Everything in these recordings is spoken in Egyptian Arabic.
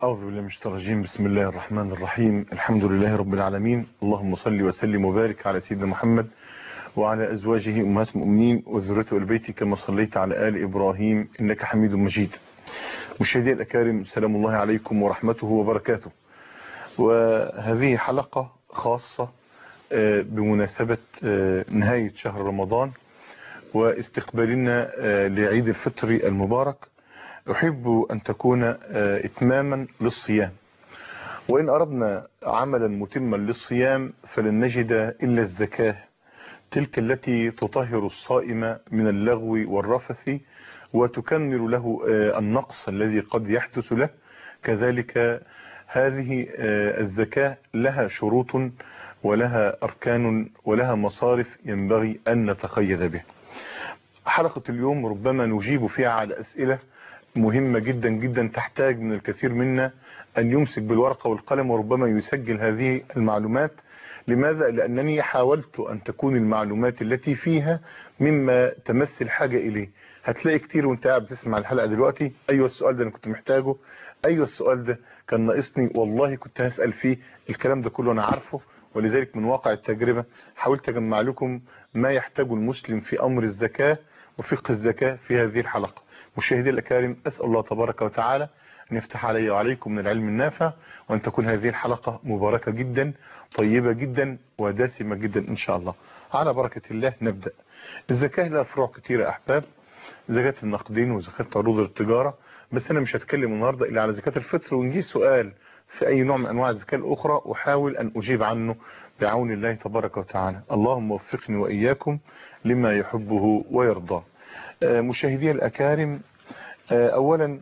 أعوذ بالله من الشيطان الرجيم بسم الله الرحمن الرحيم الحمد لله رب العالمين اللهم صل وسلم وبارك على سيدنا محمد وعلى أزواجه أمهات المؤمنين وذريته البيت كما صليت على آل إبراهيم إنك حميد مجيد مشاهدي الأكارم سلام الله عليكم ورحمته وبركاته وهذه حلقة خاصة بمناسبة نهاية شهر رمضان واستقبالنا لعيد الفطر المبارك أحب أن تكون إتماما للصيام وإن أردنا عملا متما للصيام فلن نجد إلا الزكاة تلك التي تطهر الصائم من اللغو والرفث وتكمل له النقص الذي قد يحدث له كذلك هذه الزكاة لها شروط ولها أركان ولها مصارف ينبغي أن نتقيد به حلقة اليوم ربما نجيب فيها على أسئلة مهمة جدا جدا تحتاج من الكثير منا أن يمسك بالورقة والقلم وربما يسجل هذه المعلومات لماذا؟ لأنني حاولت أن تكون المعلومات التي فيها مما تمس الحاجة إليه هتلاقي كتير وانت قاعد بتسمع الحلقة دلوقتي أيوة السؤال ده أنا كنت محتاجه أيوة السؤال ده كان ناقصني والله كنت هسأل فيه الكلام ده كله أنا عارفه ولذلك من واقع التجربة حاولت أجمع لكم ما يحتاجه المسلم في أمر الزكاة وفقه الزكاة في هذه الحلقة مشاهدي الأكارم أسأل الله تبارك وتعالى أن يفتح علي وعليكم من العلم النافع وأن تكون هذه الحلقة مباركة جدا طيبة جدا ودسمة جدا إن شاء الله على بركة الله نبدأ الزكاة لها فروع كتيرة أحباب زكاة النقدين وزكاة عروض التجارة بس أنا مش هتكلم النهاردة إلا على زكاة الفطر ونجي سؤال في أي نوع من أنواع الزكاة الأخرى أحاول أن أجيب عنه بعون الله تبارك وتعالى اللهم وفقني وإياكم لما يحبه ويرضاه مشاهدي الأكارم أولا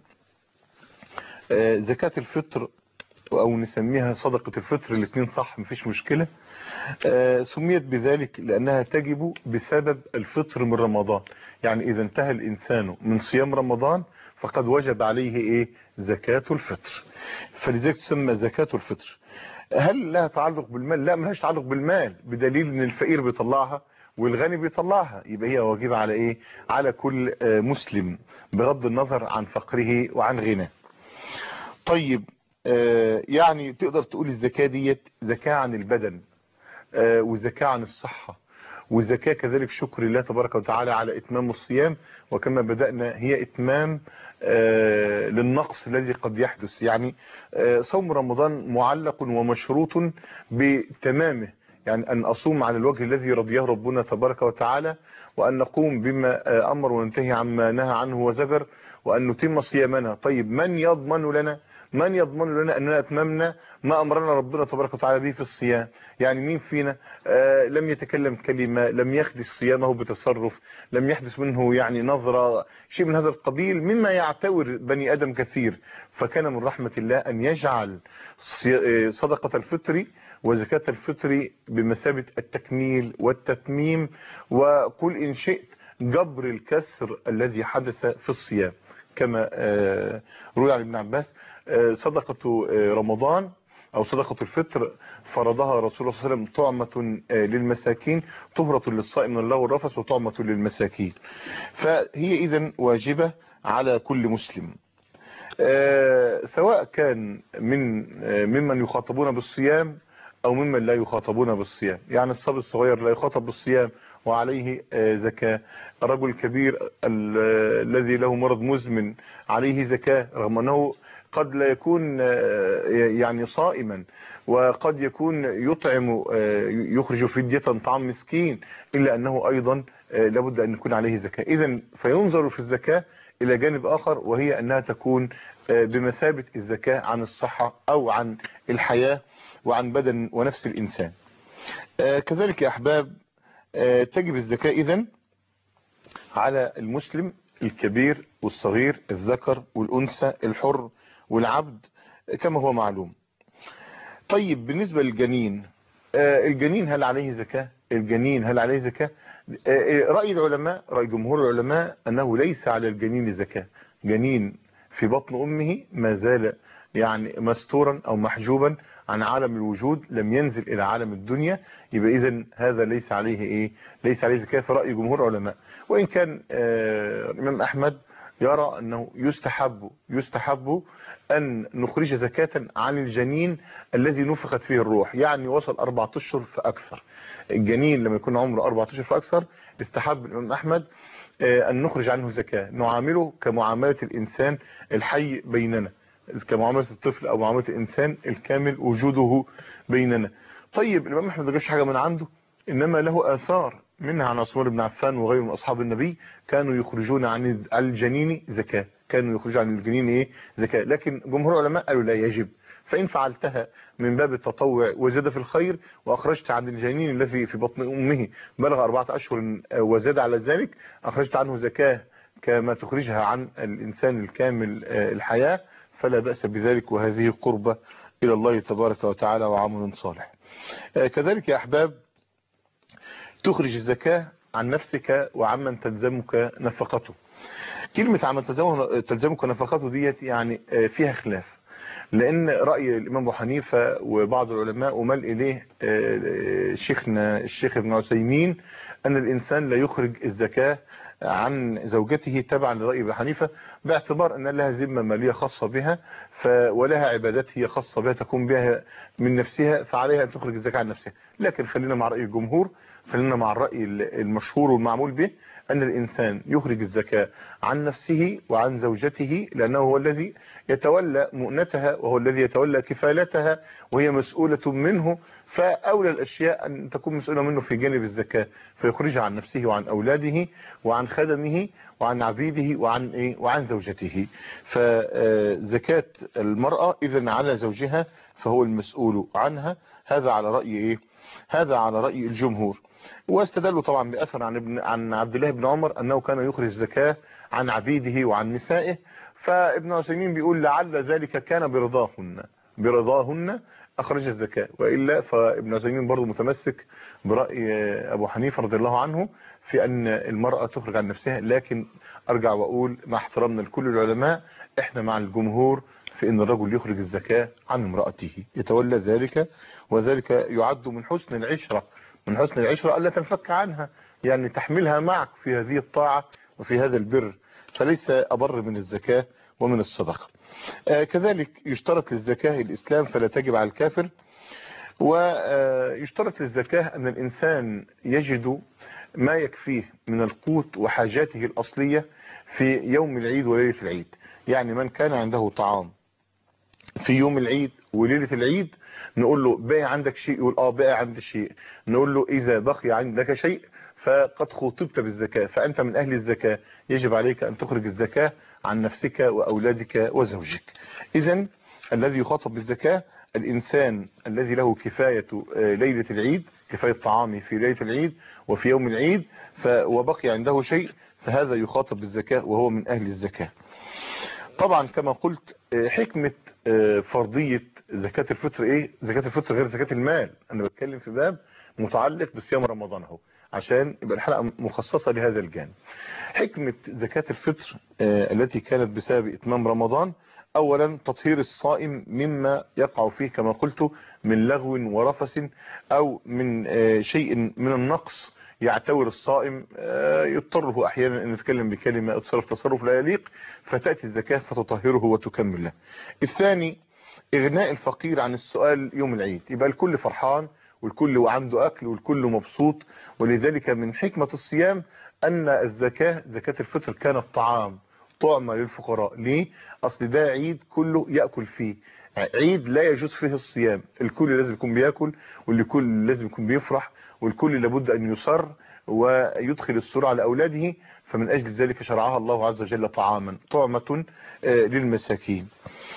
زكاة الفطر أو نسميها صدقة الفطر الاثنين صح مفيش مشكلة سميت بذلك لأنها تجب بسبب الفطر من رمضان يعني إذا انتهى الإنسان من صيام رمضان فقد وجب عليه إيه زكاة الفطر فلذلك تسمى زكاة الفطر هل لها تعلق بالمال لا ملهاش تعلق بالمال بدليل ان الفقير بيطلعها والغني بيطلعها يبقى هي واجبة على ايه على كل مسلم بغض النظر عن فقره وعن غناه طيب يعني تقدر تقول الزكاة ديت زكاة عن البدن وزكاة عن الصحة والزكاة كذلك شكر الله تبارك وتعالى على اتمام الصيام وكما بدأنا هي اتمام للنقص الذي قد يحدث يعني صوم رمضان معلق ومشروط بتمامه يعني أن أصوم على الوجه الذي رضيه ربنا تبارك وتعالى وأن نقوم بما أمر وننتهي عما نهى عنه وزجر وأن نتم صيامنا طيب من يضمن لنا من يضمن لنا أننا أتممنا ما أمرنا ربنا تبارك وتعالى به في الصيام يعني مين فينا آه لم يتكلم كلمة لم يخدش صيامه بتصرف لم يحدث منه يعني نظرة شيء من هذا القبيل مما يعتور بني آدم كثير فكان من رحمة الله أن يجعل صدقة الفطر وزكاة الفطر بمثابة التكميل والتتميم وقل إن شئت جبر الكسر الذي حدث في الصيام كما روي عن ابن عباس صدقة رمضان أو صدقة الفطر فرضها رسول الله صلى الله عليه وسلم طعمة للمساكين طهرة للصائم من الله والرفس وطعمة للمساكين فهي إذن واجبة على كل مسلم سواء كان من ممن يخاطبون بالصيام أو ممن لا يخاطبون بالصيام يعني الصبي الصغير لا يخاطب بالصيام وعليه زكاة الرجل الكبير الذي له مرض مزمن عليه زكاة رغم أنه قد لا يكون يعني صائما وقد يكون يطعم يخرج فدية طعام مسكين إلا أنه أيضا لابد أن يكون عليه زكاة إذا فينظر في الزكاة إلى جانب آخر وهي أنها تكون بمثابة الزكاة عن الصحة أو عن الحياة وعن بدن ونفس الإنسان كذلك يا أحباب تجب الزكاة إذن على المسلم الكبير والصغير الذكر والأنثى الحر والعبد كما هو معلوم طيب بالنسبة للجنين الجنين هل عليه زكاة الجنين هل عليه زكاة رأي العلماء رأي جمهور العلماء أنه ليس على الجنين زكاة جنين في بطن أمه ما زال يعني مستورا أو محجوبا عن عالم الوجود لم ينزل إلى عالم الدنيا يبقى إذن هذا ليس عليه إيه ليس عليه زكاة في رأي جمهور علماء وإن كان الإمام أحمد يرى أنه يستحب يستحب أن نخرج زكاة عن الجنين الذي نفخت فيه الروح يعني وصل أربعة أشهر فأكثر الجنين لما يكون عمره أربعة أشهر فأكثر استحب الإمام أحمد أن نخرج عنه زكاة نعامله كمعاملة الإنسان الحي بيننا كمعاملة الطفل أو معاملة الإنسان الكامل وجوده بيننا طيب الإمام أحمد ما جابش حاجة من عنده إنما له آثار منها عن عثمان بن عفان وغيره من أصحاب النبي كانوا يخرجون عن الجنين زكاة كانوا يخرجون عن الجنين إيه زكاة لكن جمهور العلماء قالوا لا يجب فإن فعلتها من باب التطوع وزاد في الخير وأخرجت عن الجنين الذي في بطن أمه بلغ أربعة أشهر وزاد على ذلك أخرجت عنه زكاة كما تخرجها عن الإنسان الكامل الحياة فلا بأس بذلك وهذه قربة إلى الله تبارك وتعالى وعمل صالح كذلك يا أحباب تخرج الزكاة عن نفسك وعمن تلزمك نفقته كلمة عمن تلزمك نفقته ديت يعني فيها خلاف لأن رأي الإمام أبو حنيفة وبعض العلماء ومال إليه شيخنا الشيخ ابن عثيمين أن الإنسان لا يخرج الزكاة عن زوجته تبعا لرأي ابن حنيفة باعتبار أن لها ذمة مالية خاصة بها ولها عبادات هي خاصة بها تكون بها من نفسها فعليها أن تخرج الزكاة عن نفسها لكن خلينا مع رأي الجمهور خلينا مع الرأي المشهور والمعمول به أن الإنسان يخرج الزكاة عن نفسه وعن زوجته لأنه هو الذي يتولى مؤنتها وهو الذي يتولى كفالتها وهي مسؤولة منه فأولى الأشياء أن تكون مسؤولة منه في جانب الزكاة فيخرجها عن نفسه وعن أولاده وعن خدمه وعن عبيده وعن إيه وعن زوجته فزكاة المرأة إذا على زوجها فهو المسؤول عنها هذا على رأي إيه هذا على رأي الجمهور واستدلوا طبعا بأثر عن ابن عن عبد الله بن عمر أنه كان يخرج زكاة عن عبيده وعن نسائه فابن عثيمين بيقول لعل ذلك كان برضاهن برضاهن أخرج الزكاة وإلا فابن عثيمين برضه متمسك برأي أبو حنيفة رضي الله عنه في أن المرأة تخرج عن نفسها لكن أرجع وأقول مع احترامنا لكل العلماء إحنا مع الجمهور في أن الرجل يخرج الزكاة عن امرأته يتولى ذلك وذلك يعد من حسن العشرة من حسن العشرة ألا تنفك عنها يعني تحملها معك في هذه الطاعة وفي هذا البر فليس أبر من الزكاة ومن الصدقة آه كذلك يشترط للزكاة الإسلام فلا تجب على الكافر ويشترط للزكاة أن الإنسان يجد ما يكفيه من القوت وحاجاته الأصلية في يوم العيد وليلة العيد يعني من كان عنده طعام في يوم العيد وليلة العيد نقول له بقى عندك شيء يقول اه بقى عندي شيء نقول له إذا بقي عندك شيء فقد خطبت بالزكاة فأنت من أهل الزكاة يجب عليك أن تخرج الزكاة عن نفسك وأولادك وزوجك إذا الذي يخاطب بالزكاة الإنسان الذي له كفاية ليلة العيد كفاية طعامه في ليلة العيد وفي يوم العيد وبقي عنده شيء فهذا يخاطب بالزكاة وهو من أهل الزكاة طبعا كما قلت حكمة فرضية زكاة الفطر ايه زكاة الفطر غير زكاة المال انا بتكلم في باب متعلق بصيام رمضان اهو عشان يبقى الحلقة مخصصة لهذا الجانب حكمة زكاة الفطر التي كانت بسبب اتمام رمضان اولا تطهير الصائم مما يقع فيه كما قلت من لغو ورفس او من شيء من النقص يعتور الصائم يضطره احيانا ان يتكلم بكلمة يتصرف تصرف لا يليق فتأتي الزكاة فتطهره وتكمل له الثاني اغناء الفقير عن السؤال يوم العيد يبقى الكل فرحان والكل عنده اكل والكل مبسوط ولذلك من حكمة الصيام ان الزكاة زكاة الفطر كانت طعام طعمة للفقراء ليه اصل ده عيد كله يأكل فيه عيد لا يجوز فيه الصيام الكل لازم يكون بياكل والكل لازم يكون بيفرح والكل لابد ان يصر ويدخل السرور على اولاده فمن اجل ذلك شرعها الله عز وجل طعاما طعمة للمساكين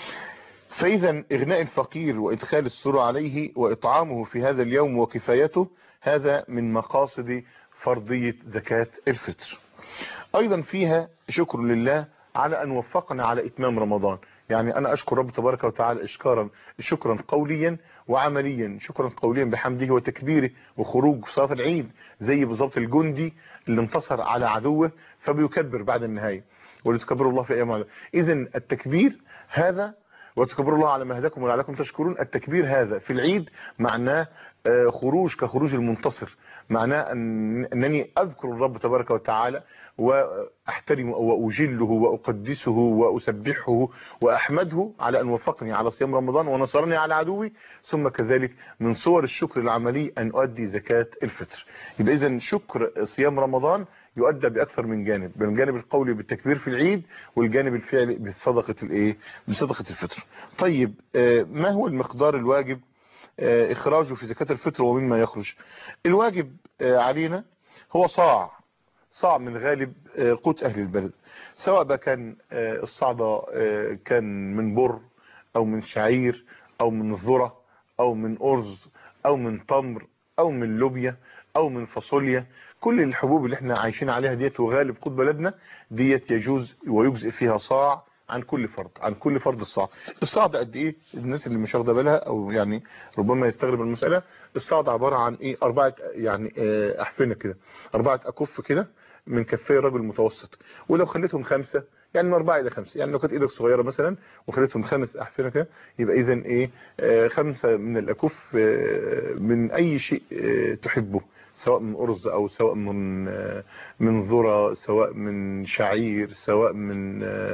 فاذا اغناء الفقير وادخال السرور عليه واطعامه في هذا اليوم وكفايته هذا من مقاصد فرضية زكاة الفطر ايضا فيها شكر لله على ان وفقنا على اتمام رمضان يعني انا اشكر رب تبارك وتعالى اشكارا شكرا قوليا وعمليا شكرا قوليا بحمده وتكبيره وخروج صلاه العيد زي بالظبط الجندي اللي انتصر على عدوه فبيكبر بعد النهايه ولتكبروا الله في ايام اذا التكبير هذا وتكبروا الله على ما هداكم ولعلكم تشكرون التكبير هذا في العيد معناه خروج كخروج المنتصر معناه أن أنني أذكر الرب تبارك وتعالى وأحترمه وأجله وأقدسه وأسبحه وأحمده على أن وفقني على صيام رمضان ونصرني على عدوي ثم كذلك من صور الشكر العملي أن أؤدي زكاة الفطر يبقى إذا شكر صيام رمضان يؤدى بأكثر من جانب بالجانب القولي بالتكبير في العيد والجانب الفعلي بصدقة الايه بصدقة الفطر طيب ما هو المقدار الواجب اخراجه في زكاة الفطر ومما يخرج الواجب علينا هو صاع صاع من غالب قوت اهل البلد سواء بقى كان الصاع ده كان من بر او من شعير او من ذرة او من ارز او من تمر او من لوبيا او من فاصوليا كل الحبوب اللي احنا عايشين عليها ديت وغالب قوت بلدنا ديت يجوز ويجزئ فيها صاع عن كل فرد عن كل فرد الصاع الصاع ده قد ايه الناس اللي مش واخده بالها او يعني ربما يستغرب المساله الصاع ده عباره عن ايه اربعه يعني اه احفنه كده اربعه اكف كده من كفي الرجل المتوسط ولو خليتهم خمسه يعني من أربعة إلى خمسة يعني لو كانت إيدك صغيرة مثلا وخليتهم خمس أحفنة كده يبقى إذا إيه آه خمسة من الأكف آه من أي شيء آه تحبه سواء من أرز أو سواء من من ذرة سواء من شعير سواء من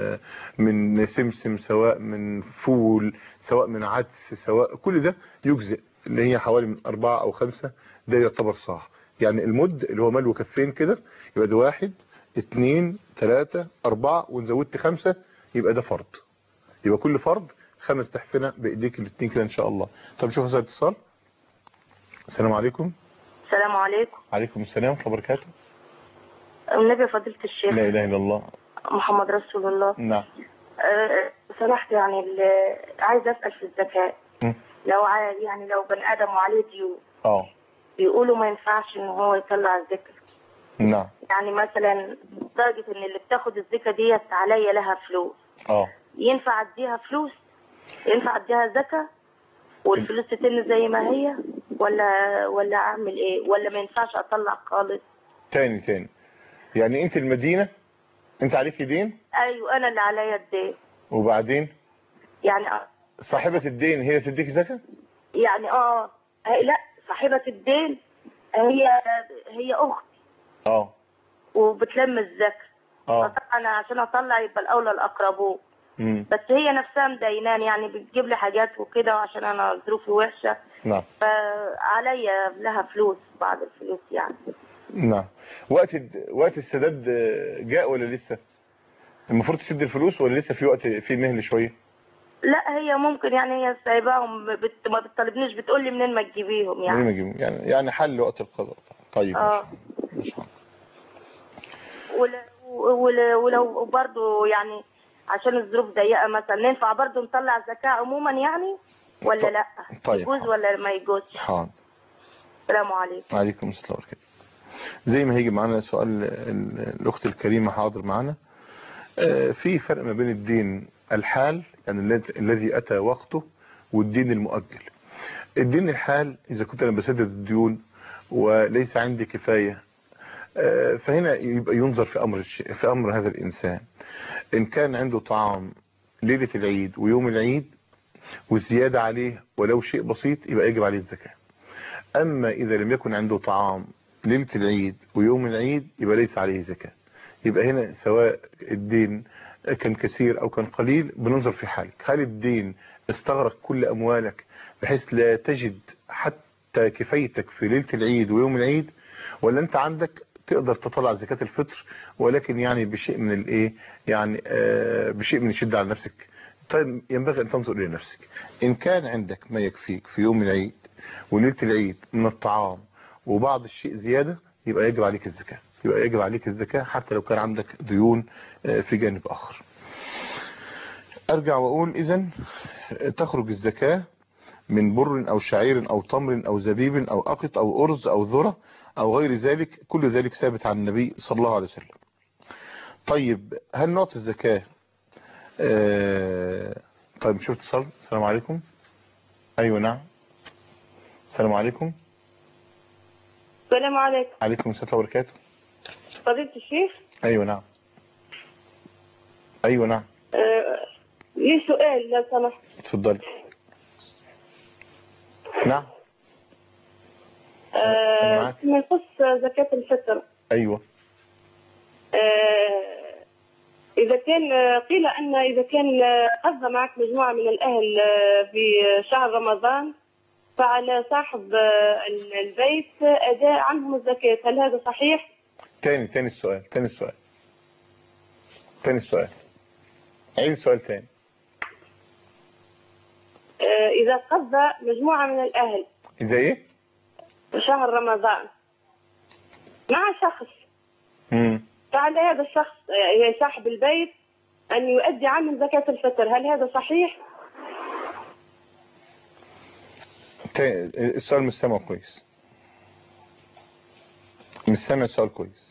من سمسم سواء من فول سواء من عدس سواء كل ده يجزئ اللي هي حوالي من أربعة أو خمسة ده يعتبر صاع يعني المد اللي هو ملو كفين كده يبقى ده واحد اتنين تلاتة أربعة ونزودت خمسة يبقى ده فرد يبقى كل فرد خمس تحفنة بإيديك الاتنين كده إن شاء الله طب شوف هذا اتصال السلام عليكم السلام عليكم عليكم السلام ورحمة الله وبركاته النبي فضيلة الشيخ لا إله إلا الله محمد رسول الله نعم أه سمحت يعني عايز أسأل في الزكاة م. لو ع- يعني لو بني آدم وعليه ديون اه بيقولوا ما ينفعش إن هو يطلع الزكاة نعم يعني مثلا درجة إن اللي بتاخد الزكاة ديت عليا لها فلوس اه ينفع أديها فلوس ينفع أديها زكاة والفلوس تتن زي ما هي ولا ولا أعمل إيه ولا ما ينفعش أطلع خالص تاني تاني يعني انت المدينة انت عليك دين أيوة أنا اللي عليا الدين وبعدين يعني آه صاحبة الدين هي تديك زكاة يعني اه هي لا صاحبة الدين هي هي اختي اه وبتلم الزكاة اه فطبعا عشان اطلع يبقى الاولى الاقربون امم بس هي نفسها مدينان يعني بتجيب لي حاجات وكده وعشان انا ظروفي وحشه نعم فعليا لها فلوس بعض الفلوس يعني نعم وقت الد- وقت السداد جاء ولا لسه المفروض تسد الفلوس ولا لسه في وقت في مهل شوية لا هي ممكن يعني هي سايباهم بت... ما بتطالبنيش بتقول لي منين ما تجيبيهم منين يعني ما يجيبوا؟ يعني يعني حل وقت القضاء طيب اه ما شاء الله ول... ول... ولو برضه يعني عشان الظروف ضيقه مثلا ينفع برضه نطلع زكاه عموما يعني ولا طيب. لا طيب. يجوز ولا ما يجوزش حاضر السلام عليكم عليكم السلام وبركاته زي ما هيجي معانا سؤال ال- الأخت الكريمة حاضر معانا آه، في فرق ما بين الدين الحال يعني الذي- الذي أتى وقته والدين المؤجل الدين الحال إذا كنت أنا بسدد الديون وليس عندي كفاية آه، فهنا يبقى ينظر في أمر الشيء في أمر هذا الإنسان إن كان عنده طعام ليلة العيد ويوم العيد والزيادة عليه ولو شيء بسيط يبقى يجب عليه الزكاة أما إذا لم يكن عنده طعام ليلة العيد ويوم العيد يبقى ليس عليه زكاة يبقى هنا سواء الدين كان كثير أو كان قليل بننظر في حالك هل الدين استغرق كل أموالك بحيث لا تجد حتى كفايتك في ليلة العيد ويوم العيد ولا أنت عندك تقدر تطلع زكاة الفطر ولكن يعني بشيء من الايه يعني آه بشيء من الشدة على نفسك طيب ينبغي ان تنظر الى نفسك ان كان عندك ما يكفيك في يوم العيد وليلة العيد من الطعام وبعض الشيء زيادة يبقى يجب عليك الزكاة يبقى يجب عليك الزكاة حتى لو كان عندك ديون آه، في جانب آخر أرجع وأقول إذا تخرج الزكاة من بر أو شعير أو تمر أو زبيب أو أقط أو أرز أو ذرة أو غير ذلك كل ذلك ثابت عن النبي صلى الله عليه وسلم طيب هل نعطي الزكاة آه، طيب شفت اتصال السلام عليكم أيوة نعم السلام عليكم السلام عليكم عليكم السلام وبركاته فضيلة الشيخ أيوة نعم أيوة نعم آه، لي سؤال لو سمحت اتفضلي نعم آه، معاك. فيما يخص زكاة الفطر ايوه آه، إذا كان آه، قيل أن إذا كان آه، قضى معك مجموعة من الأهل آه، بشهر رمضان فعلى صاحب آه، البيت أداء عنهم الزكاة هل هذا صحيح؟ تاني تاني السؤال تاني السؤال تاني السؤال عيد السؤال تاني آه، إذا قضى مجموعة من الأهل اذا ايه شهر رمضان مع شخص امم فعلى هذا الشخص آه، هي صاحب البيت أن يؤدي عنهم زكاة الفطر هل هذا صحيح؟ تاني السؤال مش سامع كويس مش سامع السؤال كويس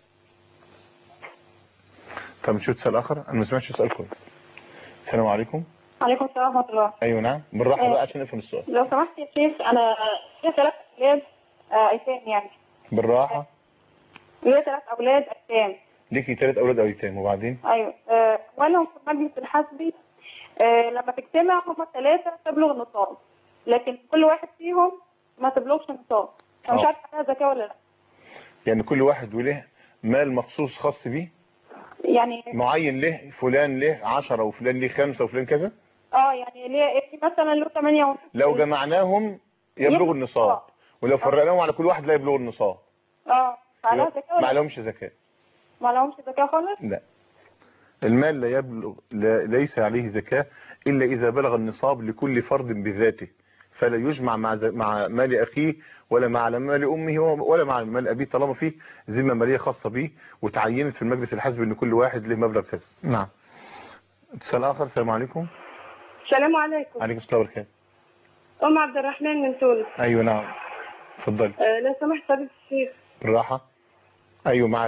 طب نشوف سؤال اخر انا ما سمعتش السؤال كويس السلام عليكم عليكم السلام ورحمة الله ايوه نعم بالراحه بقى عشان نفهم السؤال لو سمحت يا شيخ أنا ليا ثلاث أولاد آه، أيتام يعني بالراحه ليا ثلاث أولاد أيتام ليكي ثلاث اولاد او ايتام وبعدين أيوه آه، وأنا في المجلس الحسبي آه، لما تجتمع هم ثلاثة تبلغ النصاب لكن كل واحد فيهم ما تبلغش النصاب أنا مش آه. عارفة عليها زكاة ولا لا يعني كل واحد وله مال مخصوص خاص بيه يعني معين له فلان له 10 وفلان له خمسة وفلان كذا اه يعني ليا ابني مثلا له 8 ونص لو جمعناهم يبلغوا النصاب ولو فرقناهم على كل واحد لا يبلغوا النصاب اه عليها زكاة ما ولا لهمش زكاة ما لهمش زكاة خالص لا المال لا يبلغ لا ليس عليه زكاة إلا إذا بلغ النصاب لكل فرد بذاته فلا يجمع مع ز- مع مال أخيه ولا مع مال أمه ولا مع مال أبيه طالما فيه ذمة مالية خاصة به وتعينت في المجلس الحزبي أن كل واحد له مبلغ كذا نعم اتصال آخر السلام عليكم السلام عليكم عليكم السلام وبركاته أم عبد الرحمن من تونس أيوة نعم اتفضلي آه، لو سمحت فضيلة الشيخ بالراحة أيوة معك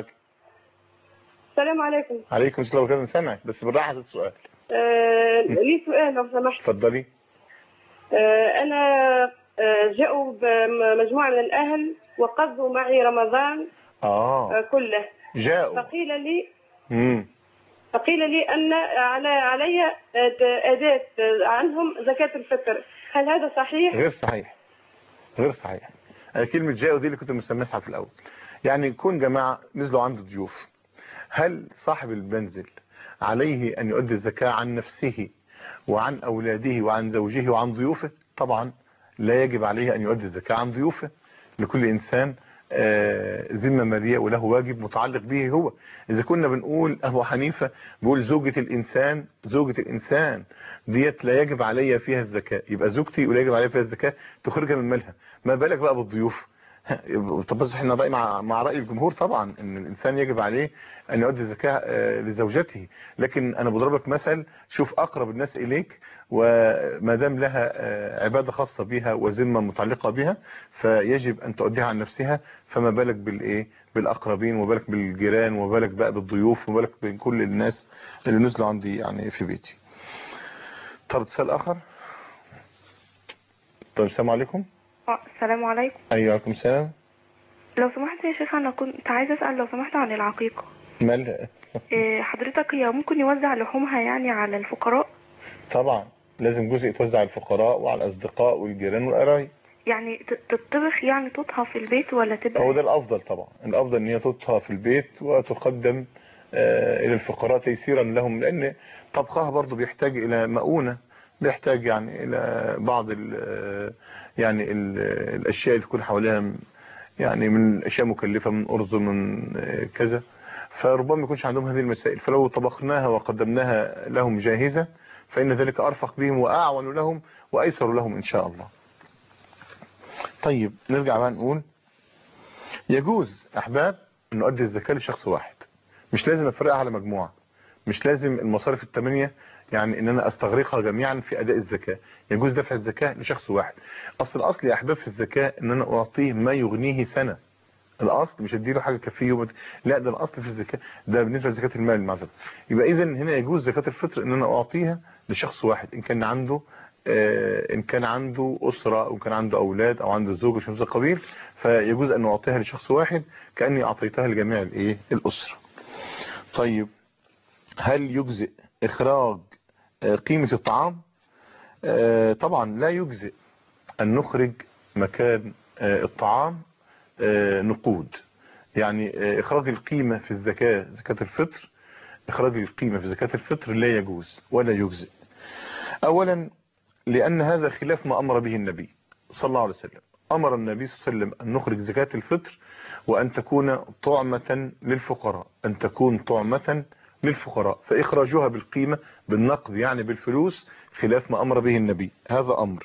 السلام عليكم عليكم السلام وبركاته سامعك بس بالراحة في السؤال آه، لي سؤال لو سمحت اتفضلي آه، أنا آه، جاءوا بمجموعة من الأهل وقضوا معي رمضان آه آه، كله جاءوا فقيل لي مم. فقيل لي أن على علي أداة عنهم زكاة الفطر هل هذا صحيح؟ غير صحيح غير صحيح آه، كلمة جاءوا دي اللي كنت مستمعها في الأول يعني يكون جماعة نزلوا عند ضيوف هل صاحب المنزل عليه أن يؤدي الزكاة عن نفسه وعن أولاده وعن زوجه وعن ضيوفه طبعا لا يجب عليه أن يؤدي الزكاة عن ضيوفه لكل إنسان آه، ذمة مالية وله واجب متعلق به هو إذا كنا بنقول أبو حنيفة بيقول زوجة الإنسان زوجة الإنسان ديت لا يجب علي فيها الزكاة يبقى زوجتي ولا يجب عليها فيها الزكاة تخرجها من مالها ما بالك بقى بالضيوف طب بس احنا رأي مع مع رأي الجمهور طبعا ان الانسان يجب عليه ان يؤدي الزكاة آه، لزوجته لكن انا بضربك مثل شوف اقرب الناس اليك وما دام لها آه، عبادة خاصة بها وذمة متعلقة بها فيجب ان تؤديها عن نفسها فما بالك بالايه بالاقربين وما بالك بالجيران وما بالك بقى بالضيوف وما بالك بكل الناس اللي نزلوا عندي يعني في بيتي طب اتصال اخر طب السلام عليكم آه، السلام عليكم ايوه عليكم السلام لو سمحت يا شيخ انا كنت عايزه اسال لو سمحت عن العقيقه مالها إيه، حضرتك هي ممكن يوزع لحومها يعني على الفقراء طبعا لازم جزء يتوزع على الفقراء وعلى الاصدقاء والجيران والقرايب يعني ت- تطبخ يعني تطهى في البيت ولا تبقى هو ده الافضل طبعا الافضل ان هي تطهى في البيت وتقدم آه، الى الفقراء تيسيرا لهم لان طبخها برضو بيحتاج الى مؤونة بيحتاج يعني الى بعض ال يعني ال الاشياء اللي تكون حواليها م- يعني من اشياء مكلفة من ارز من آه، كذا فربما ما يكونش عندهم هذه المسائل فلو طبخناها وقدمناها لهم جاهزة فإن ذلك أرفق بهم وأعون لهم وأيسر لهم إن شاء الله طيب نرجع بقى نقول يجوز أحباب أن نؤدي الزكاة لشخص واحد مش لازم أفرقها على مجموعة مش لازم المصارف الثمانية يعني ان انا استغرقها جميعا في اداء الزكاة يجوز دفع الزكاة لشخص واحد اصل الاصل يا احباب في الزكاة ان انا اعطيه ما يغنيه سنة الاصل مش اديله حاجه تكفيه ومت... لا ده الاصل في الزكاه ده بالنسبه لزكاه المال معذره يبقى اذا هنا يجوز زكاه الفطر ان انا اعطيها لشخص واحد ان كان عنده آه ان كان عنده اسره او كان عنده اولاد او عنده زوج وشمس القبيل فيجوز ان اعطيها لشخص واحد كاني اعطيتها لجميع الايه الاسره طيب هل يجزئ اخراج آه قيمه الطعام آه طبعا لا يجزئ ان نخرج مكان آه الطعام آه، نقود يعني آه، إخراج القيمة في الزكاة زكاة الفطر إخراج القيمة في زكاة الفطر لا يجوز ولا يجزئ أولا لأن هذا خلاف ما أمر به النبي صلى الله عليه وسلم أمر النبي صلى الله عليه وسلم أن نخرج زكاة الفطر وأن تكون طعمة للفقراء أن تكون طعمة للفقراء فإخراجها بالقيمة بالنقد يعني بالفلوس خلاف ما أمر به النبي هذا أمر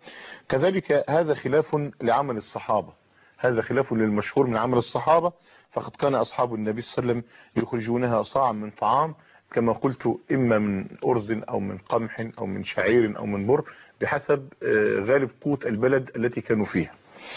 كذلك هذا خلاف لعمل الصحابة هذا خلاف للمشهور من عمل الصحابة فقد كان أصحاب النبي صلى الله عليه وسلم يخرجونها صاعا من طعام كما قلت إما من أرز أو من قمح أو من شعير أو من بر بحسب آه، غالب قوت البلد التي كانوا فيها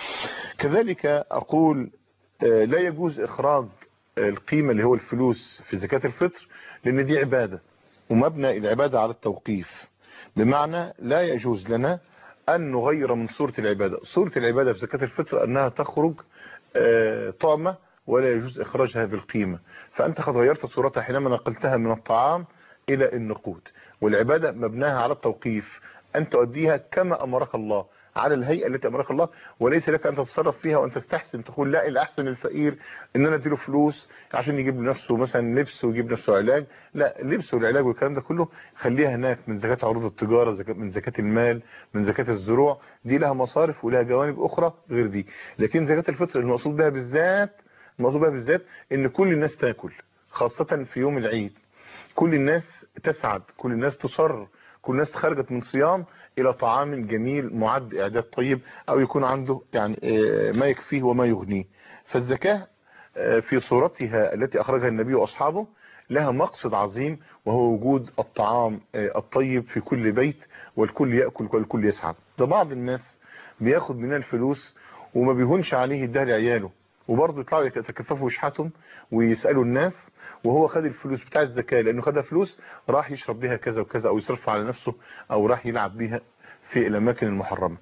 كذلك أقول آه، لا يجوز إخراج آه، القيمة اللي هو الفلوس في زكاة الفطر لأن دي عبادة ومبنى العبادة على التوقيف بمعنى لا يجوز لنا أن نغير من صورة العبادة صورة العبادة في زكاة الفطر أنها تخرج آه، طعمة ولا يجوز إخراجها بالقيمة فأنت قد غيرت صورتها حينما نقلتها من الطعام إلى النقود والعبادة مبناها على التوقيف أن تؤديها كما أمرك الله على الهيئة التي أمرك الله وليس لك أن تتصرف فيها وأن تستحسن تقول لا الأحسن الفقير إن أنا أديله فلوس عشان يجيب لنفسه مثلا لبس ويجيب نفسه علاج لا اللبس والعلاج والكلام ده كله خليها هناك من زكاة عروض التجارة زكاة من زكاة المال من زكاة الزروع دي لها مصارف ولها جوانب أخرى غير دي لكن زكاة الفطر المقصود بها بالذات المقصود بها بالذات إن كل الناس تاكل خاصة في يوم العيد كل الناس تسعد كل الناس تصر كل الناس خرجت من صيام الى طعام جميل معد اعداد طيب او يكون عنده يعني آه، ما يكفيه وما يغنيه فالزكاة آه، في صورتها التي اخرجها النبي واصحابه لها مقصد عظيم وهو وجود الطعام آه، الطيب في كل بيت والكل يأكل والكل يسعد ده بعض الناس بياخد منها الفلوس وما بيهونش عليه يديها لعياله وبرضه يطلعوا يتكففوا ويشحتهم ويسألوا الناس وهو خد الفلوس بتاع الزكاة لأنه خدها فلوس راح يشرب بيها كذا وكذا أو يصرفها على نفسه أو راح يلعب بيها في الأماكن المحرمة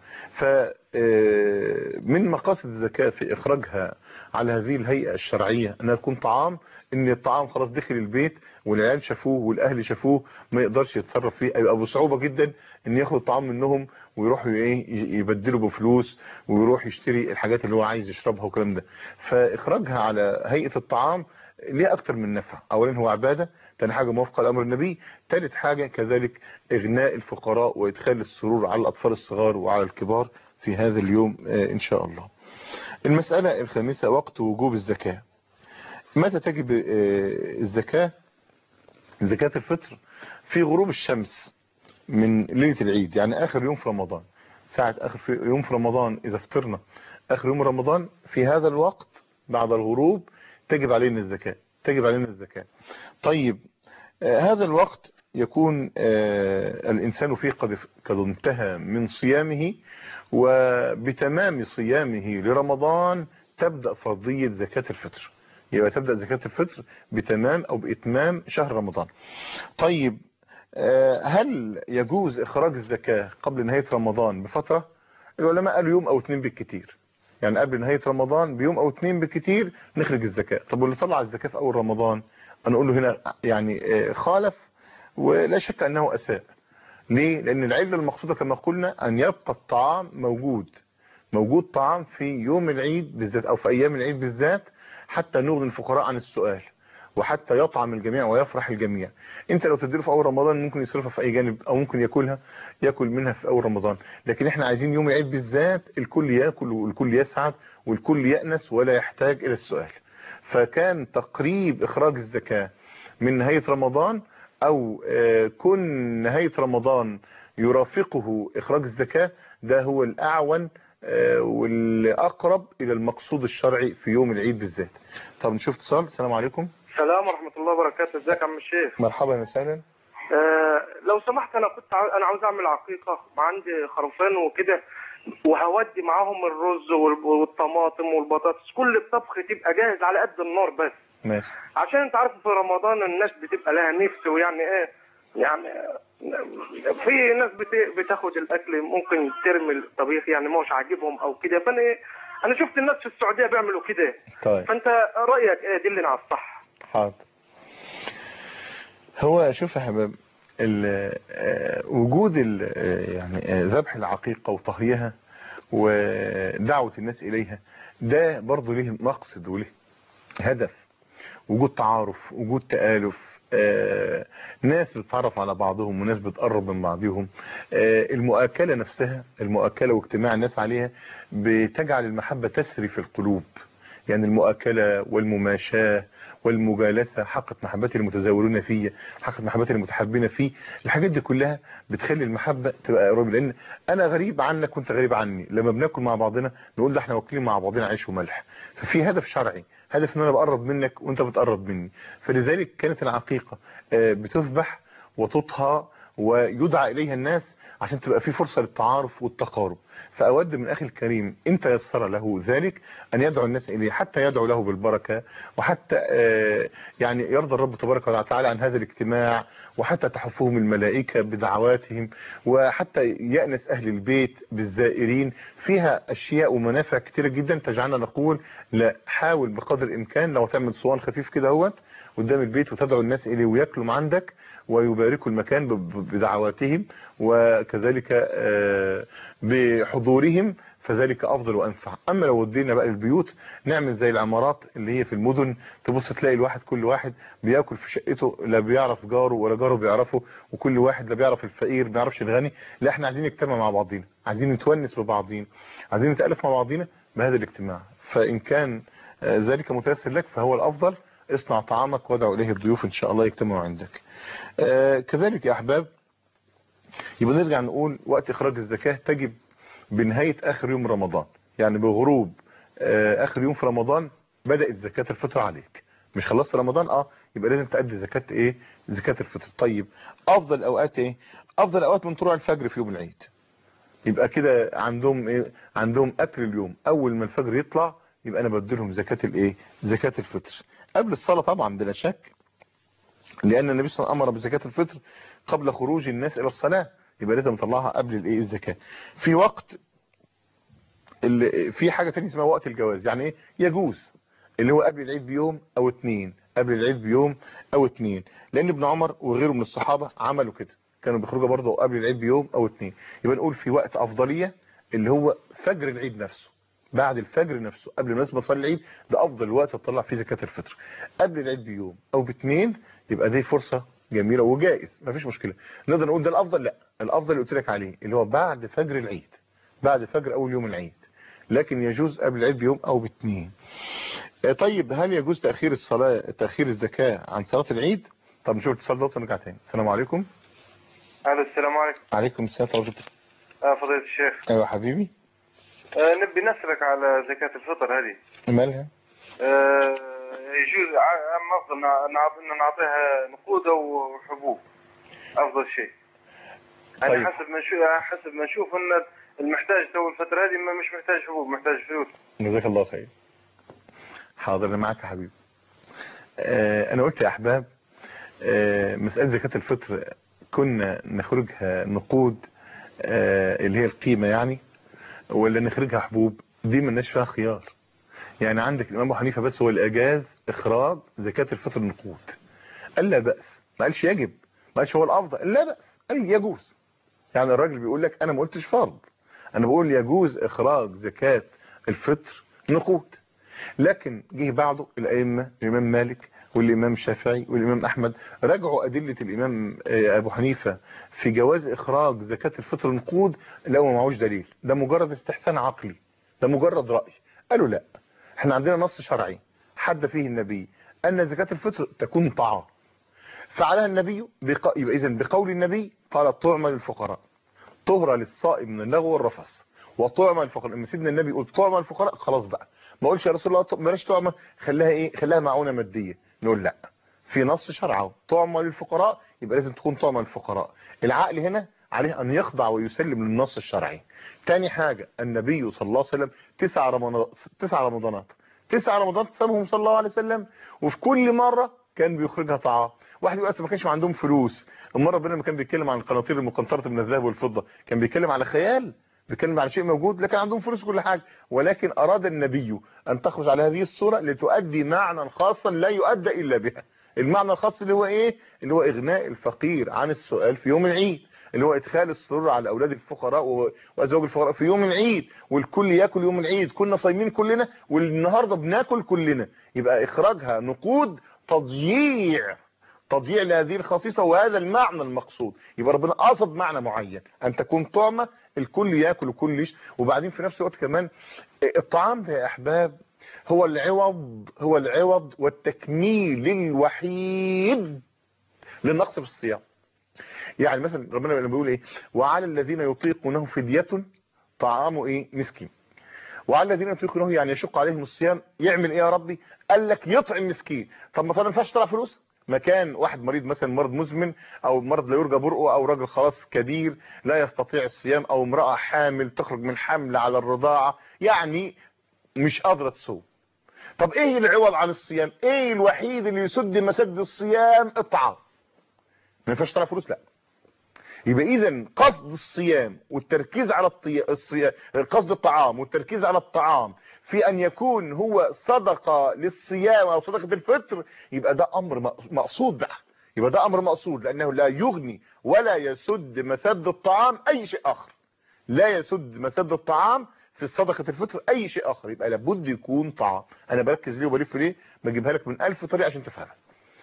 فمن مقاصد الزكاة في إخراجها على هذه الهيئة الشرعية أنها تكون طعام إن الطعام خلاص دخل البيت والعيال شافوه والأهل شافوه ما يقدرش يتصرف فيه يبقى بصعوبة جدا إن ياخد الطعام منهم ويروحوا ايه يبدلوا بفلوس ويروح يشتري الحاجات اللي هو عايز يشربها والكلام ده فإخراجها على هيئة الطعام ليه اكتر من نفع اولا هو عبادة تاني حاجة موافقة لامر النبي تالت حاجة كذلك اغناء الفقراء وادخال السرور على الاطفال الصغار وعلى الكبار في هذا اليوم آه، ان شاء الله المسألة الخامسة وقت وجوب الزكاة متى تجب آه، الزكاة زكاة الفطر في غروب الشمس من ليلة العيد يعني اخر يوم في رمضان ساعة اخر في يوم في رمضان اذا فطرنا اخر يوم رمضان في هذا الوقت بعد الغروب تجب علينا الزكاة تجب علينا الزكاة طيب آه هذا الوقت يكون آه الإنسان فيه قد قد انتهى من صيامه وبتمام صيامه لرمضان تبدأ فرضية زكاة الفطر يبقى تبدأ زكاة الفطر بتمام أو بإتمام شهر رمضان طيب آه هل يجوز إخراج الزكاة قبل نهاية رمضان بفترة العلماء قالوا يوم أو اتنين بالكتير يعني قبل نهاية رمضان بيوم او اتنين بالكتير نخرج الزكاة طب واللي طلع الزكاة في اول رمضان انا اقول له هنا يعني آه، خالف ولا شك انه اساء ليه لان العلة المقصودة كما قلنا ان يبقى الطعام موجود موجود طعام في يوم العيد بالذات او في ايام العيد بالذات حتى نغني الفقراء عن السؤال وحتى يطعم الجميع ويفرح الجميع انت لو تديله في اول رمضان ممكن يصرفها في اي جانب او ممكن ياكلها ياكل منها في اول رمضان لكن احنا عايزين يوم العيد بالذات الكل ياكل والكل يسعد والكل يأنس ولا يحتاج الى السؤال فكان تقريب اخراج الزكاة من نهاية رمضان او آه، كن نهاية رمضان يرافقه اخراج الزكاة ده هو الاعون آه، والاقرب الى المقصود الشرعي في يوم العيد بالذات طب نشوف اتصال السلام عليكم السلام ورحمة الله وبركاته ازيك يا عم الشيخ مرحبا وسهلا آه لو سمحت انا كنت عاو... انا عاوز اعمل عقيقة عندي خروفين وكده وهودي معاهم الرز وال- والطماطم والبطاطس كل الطبخ تبقى جاهز على قد النار بس ماشي عشان انت عارف في رمضان الناس بتبقى لها نفس ويعني ايه يعني في ناس بت- بتاخد الاكل ممكن ترمي الطبيخ يعني مش عاجبهم او كده فانا ايه انا شفت الناس في السعوديه بيعملوا كده طيب فانت رايك ايه دلنا على الصح حاضر هو شوف يا حباب ال- آه، وجود ال- آه، يعني آه، ذبح العقيقة وطهيها ودعوة الناس إليها ده برضه ليه مقصد وله هدف وجود تعارف وجود تآلف آه، ناس بتتعرف على بعضهم وناس بتقرب من بعضهم آه، المؤاكلة نفسها المؤاكلة واجتماع الناس عليها بتجعل المحبة تسري في القلوب يعني المؤاكلة والمماشاة والمجالسة حقة محبتي المتزاورون فيه حقة محبتي المتحبين فيه الحاجات دي كلها بتخلي المحبة تبقى قريبة لان انا غريب عنك وانت غريب عني لما بناكل مع بعضنا نقول ده احنا واكلين مع بعضنا عيش وملح ففي هدف شرعي هدف ان انا بقرب منك وانت بتقرب مني فلذلك كانت العقيقة آه، بتذبح وتطهى ويدعى اليها الناس عشان تبقى في فرصة للتعارف والتقارب فأود من أخي الكريم إن تيسر له ذلك أن يدعو الناس إليه حتى يدعو له بالبركة وحتى آه، يعني يرضى الرب تبارك وتعالى عن هذا الاجتماع وحتى تحفهم الملائكة بدعواتهم وحتى يأنس أهل البيت بالزائرين فيها أشياء ومنافع كتيرة جدا تجعلنا نقول لا حاول بقدر الإمكان لو تعمل صوان خفيف كده هوت قدام البيت وتدعو الناس إليه وياكلوا من عندك ويباركوا المكان ب- ب- بدعواتهم وكذلك آه، بحضورهم فذلك افضل وانفع اما لو ودينا بقى البيوت نعمل زي العمارات اللي هي في المدن تبص تلاقي الواحد كل واحد بياكل في شقته لا بيعرف جاره ولا جاره بيعرفه وكل واحد لا بيعرف الفقير ما بيعرفش الغني لا احنا عايزين نجتمع مع بعضينا عايزين نتونس ببعضينا عايزين نتالف مع بعضينا بهذا الاجتماع فان كان آه، ذلك متيسر لك فهو الافضل اصنع طعامك وادعو اليه الضيوف ان شاء الله يجتمعوا عندك آه، كذلك يا احباب يبقى نرجع نقول وقت اخراج الزكاة تجب بنهاية اخر يوم رمضان يعني بغروب آه، اخر يوم في رمضان بدأت زكاة الفطر عليك مش خلصت رمضان اه يبقى لازم تأدي زكاة ايه زكاة الفطر طيب افضل اوقات ايه افضل اوقات من طلوع الفجر في يوم العيد يبقى كده عندهم ايه عندهم اكل اليوم اول ما الفجر يطلع يبقى انا بديلهم زكاة الايه زكاة الفطر قبل الصلاة طبعا بلا شك لان النبي صلى الله عليه وسلم امر بزكاة الفطر قبل خروج الناس الى الصلاة يبقى لازم نطلعها قبل الايه الزكاة في وقت اللي في حاجة تانية اسمها وقت الجواز يعني ايه يجوز اللي هو قبل العيد بيوم او اتنين قبل العيد بيوم او اتنين لان ابن عمر وغيره من الصحابة عملوا كده كانوا بيخرجوا برضه قبل العيد بيوم او اتنين يبقى نقول في وقت افضلية اللي هو فجر العيد نفسه بعد الفجر نفسه قبل ما الناس ما تصلي العيد ده افضل وقت تطلع فيه زكاة الفطر قبل العيد بيوم او باتنين يبقى دي فرصة جميلة وجائز مفيش مشكلة نقدر نقول ده الافضل لا الافضل اللي قلت لك عليه اللي هو بعد فجر العيد بعد فجر اول يوم العيد لكن يجوز قبل العيد بيوم او باتنين آه، طيب هل يجوز تأخير الصلاة تأخير الزكاة عن صلاة العيد طب نشوف الاتصال ده ونرجع تاني السلام عليكم الو السلام عليكم عليكم السلام ورحمة الله آه فضيلة الشيخ ايوه حبيبي آه نبي نسألك على زكاة الفطر هذه مالها آه يجوز ع- أم أفضل نع- نع- إن نعطيها نقود أو حبوب أفضل شيء طيب. يعني حسب ما نشوف حسب ما نشوف إن المحتاج تو الفترة هذه ما مش محتاج حبوب محتاج فلوس جزاك الله خير حاضر انا معاك يا حبيبي آه انا قلت يا احباب آه مسألة زكاة الفطر كنا نخرجها نقود آه اللي هي القيمة يعني ولا نخرجها حبوب دي ملناش فيها خيار يعني عندك الامام ابو حنيفة بس هو الاجاز اخراج زكاة الفطر نقود قال لا بأس ما قالش يجب ما قالش هو الافضل قال لا بأس قال يجوز يعني الراجل بيقول لك انا ما قلتش فرض انا بقول يجوز اخراج زكاة الفطر نقود لكن جه بعده الائمه الامام مالك والامام الشافعي والامام احمد راجعوا ادله الامام آه، ابو حنيفه في جواز اخراج زكاه الفطر نقود لو ما معهوش دليل ده مجرد استحسان عقلي ده مجرد راي قالوا لا احنا عندنا نص شرعي حد فيه النبي ان زكاه الفطر تكون طعام فعلها النبي بق... يبقى اذا بقول النبي قال طعم للفقراء طهرة للصائم من اللغو والرفث وطعم الفقراء لما سيدنا النبي يقول طعم الفقراء خلاص بقى ما اقولش يا رسول الله ط- بلاش طعمه خليها ايه خليها معونه ماديه نقول لا في نص شرعه طعم للفقراء يبقى لازم تكون طعم للفقراء العقل هنا عليه ان يخضع ويسلم للنص الشرعي تاني حاجة النبي صلى الله عليه وسلم تسع رمضانات تسع رمضانات تسع رمضانات صامهم صلى الله عليه وسلم وفي كل مرة كان بيخرجها طعام واحد يقول أصل ما كانش عندهم فلوس المرة ربنا لما كان بيتكلم عن القناطير المقنطرة من الذهب والفضة كان بيتكلم على خيال بيتكلم على شيء موجود لكن عندهم فلوس كل حاجة ولكن أراد النبي أن تخرج على هذه الصورة لتؤدي معنى خاصا لا يؤدى إلا بها المعنى الخاص اللي هو إيه اللي هو إغناء الفقير عن السؤال في يوم العيد اللي هو ادخال السرور على اولاد الفقراء و- وازواج الفقراء في يوم العيد والكل ياكل يوم العيد كنا صايمين كلنا والنهارده بناكل كلنا يبقى اخراجها نقود تضييع تضييع لهذه الخصيصة وهذا المعنى المقصود يبقى ربنا قصد معنى معين ان تكون طعمة الكل ياكل وكل يش وبعدين في نفس الوقت كمان الطعام ده يا احباب هو العوض هو العوض والتكميل الوحيد للنقص في الصيام يعني مثلا ربنا لما بيقول ايه وعلى الذين يطيقونه فدية طعام ايه مسكين وعلى الذين يطيقونه يعني يشق عليهم الصيام يعمل ايه يا ربي قال لك يطعم مسكين طب ما طبعا ما ينفعش تطلع فلوس مكان واحد مريض مثلا مرض مزمن او مرض لا يرجى برؤه او راجل خلاص كبير لا يستطيع الصيام او امرأة حامل تخرج من حمل على الرضاعة يعني مش قادرة تصوم طب ايه العوض عن الصيام ايه الوحيد اللي يسد مسد الصيام الطعام ما ينفعش تطلع فلوس لا يبقى اذا قصد الصيام والتركيز على الطي... الصيام قصد الطعام والتركيز على الطعام في ان يكون هو صدقة للصيام او صدقة الفطر يبقى ده امر م- مقصود بقى يبقى ده امر مقصود لانه لا يغني ولا يسد مسد الطعام اي شيء اخر لا يسد مسد الطعام في صدقة الفطر اي شيء اخر يبقى لابد يكون طعام انا بركز ليه وبلف ليه بجيبها لك من الف طريقة عشان تفهمها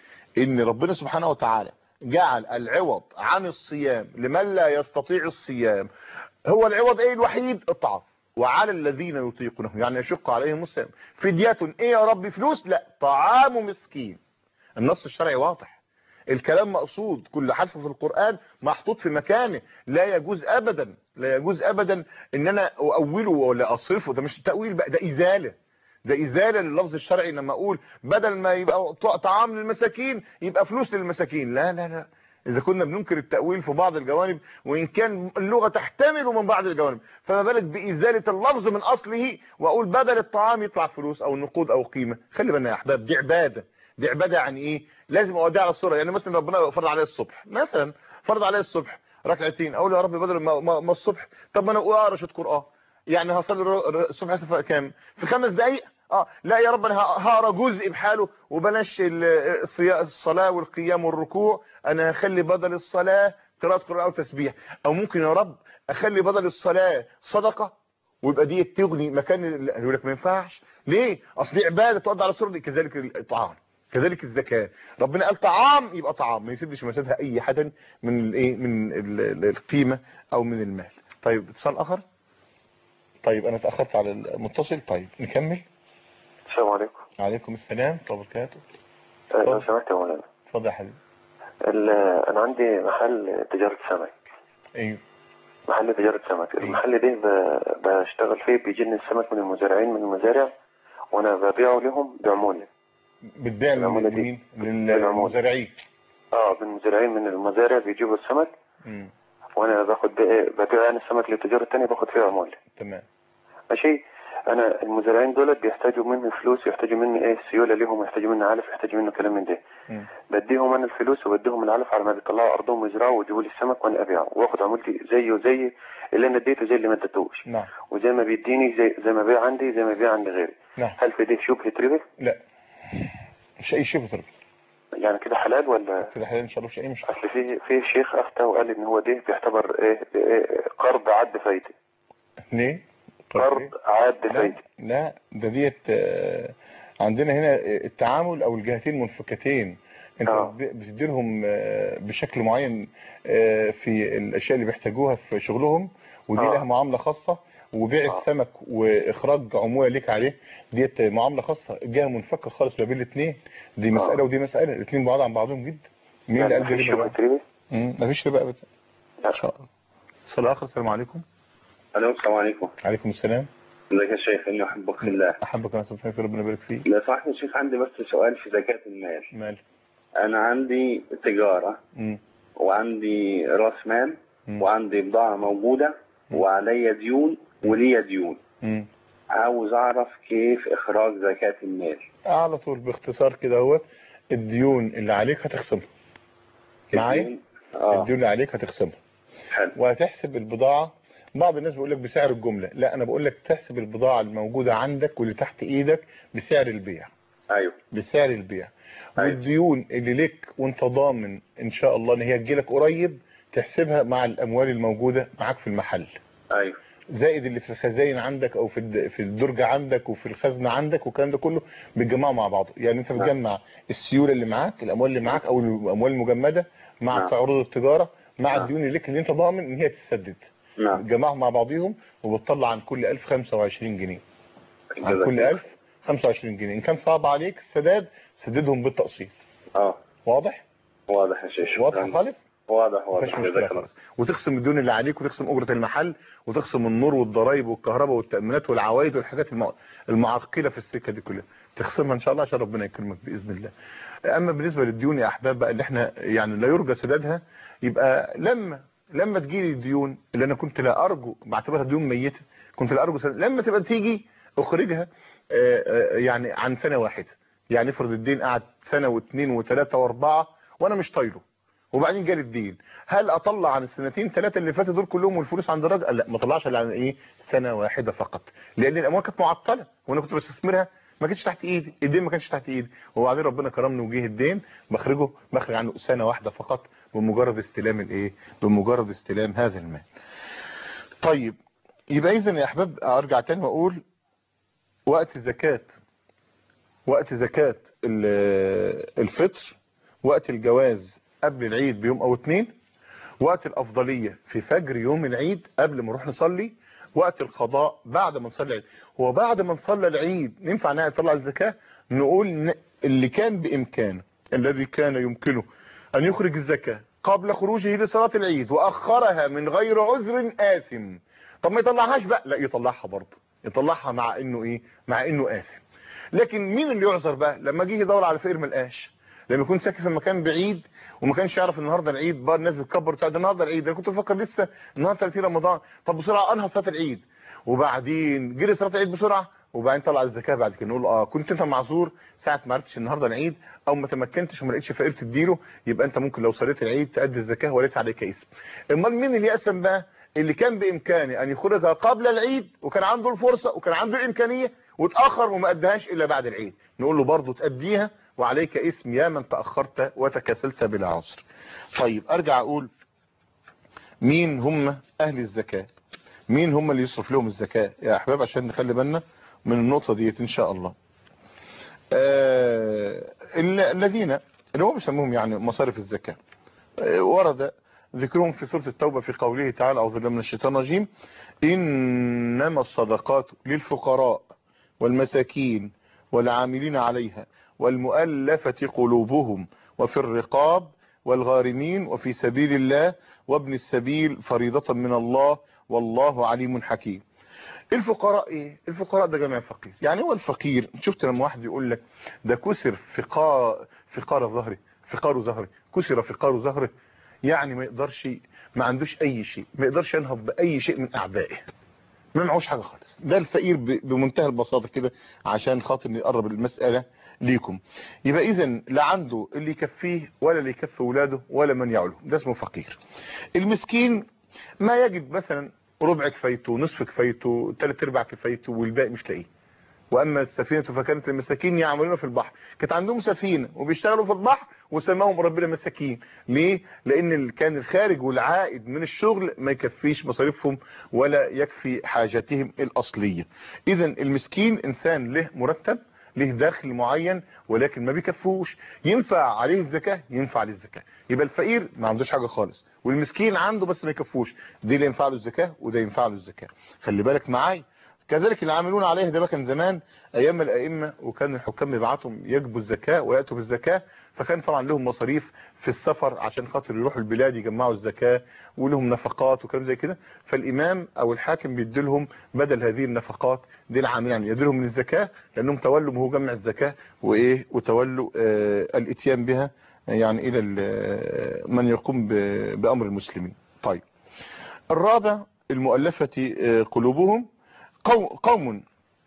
ان ربنا سبحانه وتعالى جعل العوض عن الصيام لمن لا يستطيع الصيام هو العوض ايه الوحيد الطعام وعلى الذين يطيقونه يعني يشق عليهم الصيام فدية ايه يا رب فلوس لا طعام مسكين النص الشرعي واضح الكلام مقصود كل حرف في القرآن محطوط في مكانه لا يجوز ابدا لا يجوز ابدا ان انا اؤوله ولا اصرفه ده مش تأويل بقى ده ازالة ده ازالة لللفظ الشرعي لما اقول بدل ما يبقى طعام للمساكين يبقى فلوس للمساكين لا لا لا اذا كنا بننكر التأويل في بعض الجوانب وان كان اللغة تحتمل من بعض الجوانب فما بالك بازالة اللفظ من اصله واقول بدل الطعام يطلع فلوس او نقود او قيمة خلي بالنا يا احباب دي عبادة دي عبادة يعني ايه لازم اوديها على الصورة يعني مثلا ربنا فرض عليا الصبح مثلا فرض عليا الصبح ركعتين اقول يا رب بدل ما, ما, ما الصبح طب ما انا اقرا شويه قران يعني هصلي الر- الصبح اسف كام في خمس دقايق اه لا يا رب انا ه- هقرا جزء بحاله وبلاش ال- الصيا- الصلاه والقيام والركوع انا هخلي بدل الصلاه قراءه قران او تسبيح او ممكن يا رب اخلي بدل الصلاه صدقه ويبقى دي تغني مكان ال- يقول لك ما ينفعش ليه اصل دي عباده تقعد على الصوره دي كذلك الطعام كذلك الزكاه ربنا قال طعام يبقى طعام ما يسدش مسادها اي حدا من الايه من ال- ال- القيمه او من المال طيب اتصال اخر طيب انا اتاخرت على المتصل طيب نكمل السلام عليكم عليكم السلام ورحمه الله وبركاته آه، لو سمحت يا مولانا اتفضل يا حبيبي ال- انا عندي محل تجارة سمك ايوه محل تجارة سمك المحل ده ب- بشتغل فيه بيجي لي السمك من المزارعين من المزارع وانا ببيعه لهم بعمولة بتبيع العمولة دي. لمين بالعمولة. للمزارعين اه من المزارعين من المزارع بيجيبوا السمك مم. وانا باخد بإيه؟ ببيع انا السمك للتجارة التانية باخد فيه عمولة تمام ماشي انا المزارعين دول بيحتاجوا مني فلوس يحتاجوا مني ايه سيولة ليهم يحتاجوا مني علف يحتاجوا مني كلام من ده مم. بديهم انا الفلوس وبديهم العلف على ما بيطلعوا ارضهم ويزرعوا ويجيبوا لي السمك وانا ابيعه واخد عمولتي زيه زي اللي انا اديته زي اللي ما اديتوش نعم وزي ما بيديني زي زي ما بيع عندي زي ما بيع عند غيري نعم هل في ده شبهة ربا لا مش اي شيء بتربي يعني كده حلال ولا كده حلال ان شاء الله مش اي مشكله اصل في في شيخ افتى وقال ان هو ده بيعتبر ايه, إيه قرض عد فايدة ليه طيب قرض إيه؟ عد لا فايدة لا ده ديت آه، عندنا هنا التعامل او الجهتين منفكتين انت آه. ب- بتديرهم آه، بشكل معين آه، في الاشياء اللي بيحتاجوها في شغلهم ودي آه. لها معامله خاصه وبيع آه. السمك واخراج عموله ليك عليه ديت معامله خاصه جهه منفكه خالص ما بين الاثنين دي مساله ودي مساله الاثنين بعاد عن بعضهم جدا مين اللي يعني قال في دي ربا بقى؟ شبهة ربا مم، مفيش ربا ابدا ان شاء الله السلام اخر السلام عليكم الو السلام عليكم عليكم السلام ازيك يا شيخ اني احبك في الله احبك انا سبحانك ربنا يبارك فيك لو سمحت يا شيخ عندي بس سؤال في زكاة المال مال انا عندي تجارة مم. وعندي راس مال مم. وعندي بضاعة موجودة مم. وعليا ديون وليا ديون مم. عاوز اعرف كيف اخراج زكاة المال على طول باختصار كده هو الديون اللي عليك هتخصمها معايا الديون- اه الديون اللي عليك هتخصمها حلو وهتحسب البضاعة بعض الناس بيقول لك بسعر الجملة لا انا بقول لك تحسب البضاعة الموجودة عندك واللي تحت ايدك بسعر البيع ايوه بسعر البيع أيوة. والديون اللي لك وانت ضامن ان شاء الله ان هي تجيلك قريب تحسبها مع الاموال الموجودة معاك في المحل ايوه زائد اللي في الخزاين عندك او في الد- في الدرج عندك وفي الخزنه عندك والكلام ده كله بتجمعه مع بعضه يعني انت بتجمع السيوله اللي معاك الاموال اللي معاك او الاموال المجمده مع نعم. بتاع عروض التجاره مع نعم. الديون اللي لك اللي انت ضامن ان هي تسدد نعم بتجمعهم مع بعضيهم وبتطلع عن كل 1000 25 جنيه عن جزاك كل الله. 1000 25 جنيه ان كان صعب عليك السداد سددهم بالتقسيط اه واضح واضح يا شيخ واضح شكراً. خالص واضح مفيش واضح مشكله جزاك الله خالص وتخصم الديون اللي عليك وتخصم اجره المحل وتخصم النور والضرايب والكهرباء والتامينات والعوائد والحاجات الم- المعرقله في السكه دي كلها تخصمها ان شاء الله عشان ربنا يكرمك باذن الله اما بالنسبه للديون يا احباب بقى اللي احنا يعني لا يرجى سدادها يبقى لما لما تجيلي الديون اللي انا كنت لا ارجو بعتبرها ديون ميته كنت لا ارجو سداد لما تبقى تيجي اخرجها آه، آه، يعني عن سنه واحده يعني افرض الدين قعد سنه واثنين وثلاثه واربعه وانا مش طايله وبعدين جالي الدين هل اطلع عن السنتين ثلاثه اللي فاتوا دول كلهم والفلوس عند الراجل لا ما طلعش الا عن ايه سنه واحده فقط لان الاموال كانت معطله وانا كنت بستثمرها ما كانتش تحت ايدي الدين ما كانش تحت ايدي وبعدين ربنا كرمني وجه الدين بخرجه بخرج عنه سنه واحده فقط بمجرد استلام الايه بمجرد استلام هذا المال طيب يبقى اذا يا احباب ارجع تاني واقول وقت زكاه وقت زكاه ال- الفطر وقت الجواز قبل العيد بيوم او اتنين وقت الافضلية في فجر يوم العيد قبل ما نروح نصلي وقت القضاء بعد ما نصلي العيد هو بعد ما نصلي العيد ننفع انها نطلع الزكاة نقول ن- اللي كان بامكانه الذي كان يمكنه ان يخرج الزكاة قبل خروجه لصلاة العيد واخرها من غير عذر آثم طب ما يطلعهاش بقى لا يطلعها برضه يطلعها مع انه ايه مع انه آثم لكن مين اللي يعذر بقى لما جه يدور على فقير ملقاش لما يكون ساكن في مكان بعيد وما كانش يعرف النهارده العيد بقى الناس بتكبر بتاع ده النهارده العيد انا كنت بفكر لسه النهارده 30 رمضان طب بسرعه انهى صلاه العيد وبعدين جري صلاه العيد بسرعه وبعدين طلع الزكاه بعد كده نقول اه كنت انت معذور ساعه ما عرفتش النهارده العيد او ما تمكنتش وما لقيتش فقير تديله يبقى انت ممكن لو صليت العيد تأدي الزكاه وليس عليك اسم امال مين اللي يقسم بقى اللي كان بامكانه ان يخرجها قبل العيد وكان عنده الفرصه وكان عنده الامكانيه وتاخر وما اداهاش الا بعد العيد نقول له برضه تاديها وعليك اسم يا من تاخرت وتكاسلت بلا عذر طيب ارجع اقول مين هم اهل الزكاه مين هم اللي يصرف لهم الزكاه يا احباب عشان نخلي بالنا من النقطه ديت ان شاء الله آه ال- الذين اللي هو بيسموهم يعني مصارف الزكاه آه، ورد ذكرهم في سورة التوبة في قوله تعالى أعوذ بالله من الشيطان الرجيم إنما الصدقات للفقراء والمساكين والعاملين عليها والمؤلفة قلوبهم وفي الرقاب والغارمين وفي سبيل الله وابن السبيل فريضة من الله والله عليم حكيم الفقراء ايه الفقراء ده جمع فقير يعني هو الفقير شفت لما واحد يقول لك ده كسر فقار فقار ظهره فقار ظهره كسر فقار ظهره يعني ما يقدرش ما عندوش اي شيء ما يقدرش ينهض باي شيء من اعبائه ما معهوش حاجه خالص ده الفقير ب- بمنتهى البساطه كده عشان خاطر نقرب المساله ليكم يبقى اذا لا عنده اللي يكفيه ولا اللي يكفي اولاده ولا من يعوله ده اسمه فقير المسكين ما يجد مثلا ربع كفايته نصف كفايته ثلاث ارباع كفايته والباقي مش لاقيه واما السفينه فكانت المساكين يعملون في البحر كانت عندهم سفينه وبيشتغلوا في البحر وسماهم ربنا مساكين ليه لان ال- كان الخارج والعائد من الشغل ما يكفيش مصاريفهم ولا يكفي حاجاتهم الاصليه اذا المسكين انسان له مرتب له دخل معين ولكن ما بيكفوش ينفع عليه الزكاه ينفع عليه الزكاه يبقى الفقير ما عندوش حاجه خالص والمسكين عنده بس ما يكفوش دي اللي ينفع له الزكاه وده ينفع له الزكاه خلي بالك معايا كذلك العاملون عليه ده بقى كان زمان ايام الائمه وكان الحكام بيبعتهم يجبوا الزكاه وياتوا بالزكاه فكان طبعا لهم مصاريف في السفر عشان خاطر يروحوا البلاد يجمعوا الزكاه ولهم نفقات وكلام زي كده فالامام او الحاكم بيدي لهم بدل هذه النفقات دي العاملين يعني يدي لهم من الزكاه لانهم تولوا هو جمع الزكاه وايه وتولوا آه الاتيان بها يعني الى ال- من يقوم ب- بامر المسلمين طيب الرابع المؤلفه آه، قلوبهم قو- قوم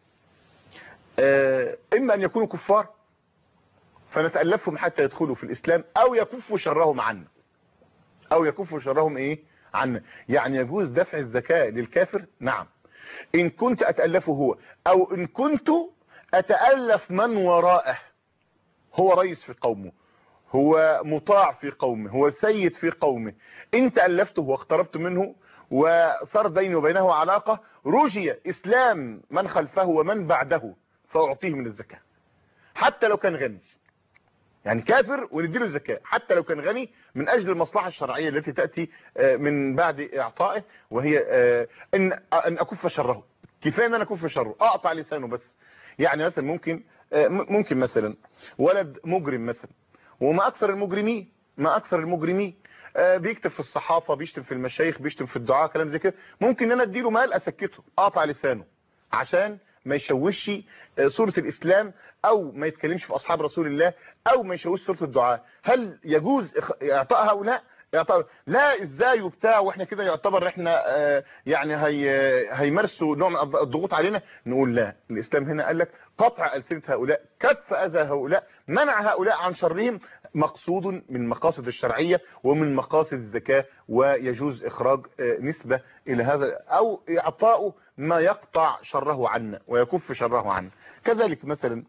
آه، اما ان يكونوا كفار فنتألفهم حتى يدخلوا في الاسلام او يكفوا شرهم عنا او يكفوا شرهم ايه عنا يعني يجوز دفع الزكاة للكافر نعم ان كنت اتألفه هو او ان كنت اتألف من وراءه هو رئيس في قومه هو مطاع في قومه هو سيد في قومه انت ألفته واقتربت منه وصار بيني وبينه علاقة رجي إسلام من خلفه ومن بعده فأعطيه من الزكاة حتى لو كان غني يعني كافر ونديله الزكاة حتى لو كان غني من أجل المصلحة الشرعية التي تأتي آه، من بعد إعطائه وهي آه، إن أن أكف شره كفاية أن أنا أكف شره أقطع لسانه بس يعني مثلا ممكن آه، م- ممكن مثلا ولد مجرم مثلا وما أكثر المجرمين ما أكثر المجرمين آه، بيكتب في الصحافة بيشتم في المشايخ بيشتم في الدعاء كلام زي كده ممكن ان انا اديله مال اسكته اقطع لسانه عشان ما يشوشش آه، صورة الاسلام او ما يتكلمش في اصحاب رسول الله او ما يشوش صورة الدعاء هل يجوز إخ- اعطاء هؤلاء يعتبر لا ازاي وبتاع واحنا كده يعتبر احنا آه، يعني هي هيمارسوا نوع من الضغوط علينا نقول لا الاسلام هنا قال لك قطع السنه هؤلاء كف اذى هؤلاء منع هؤلاء عن شرهم مقصود من مقاصد الشرعيه ومن مقاصد الزكاه ويجوز اخراج آه، نسبه الى هذا او اعطاؤه ما يقطع شره عنا ويكف شره عنا كذلك مثلا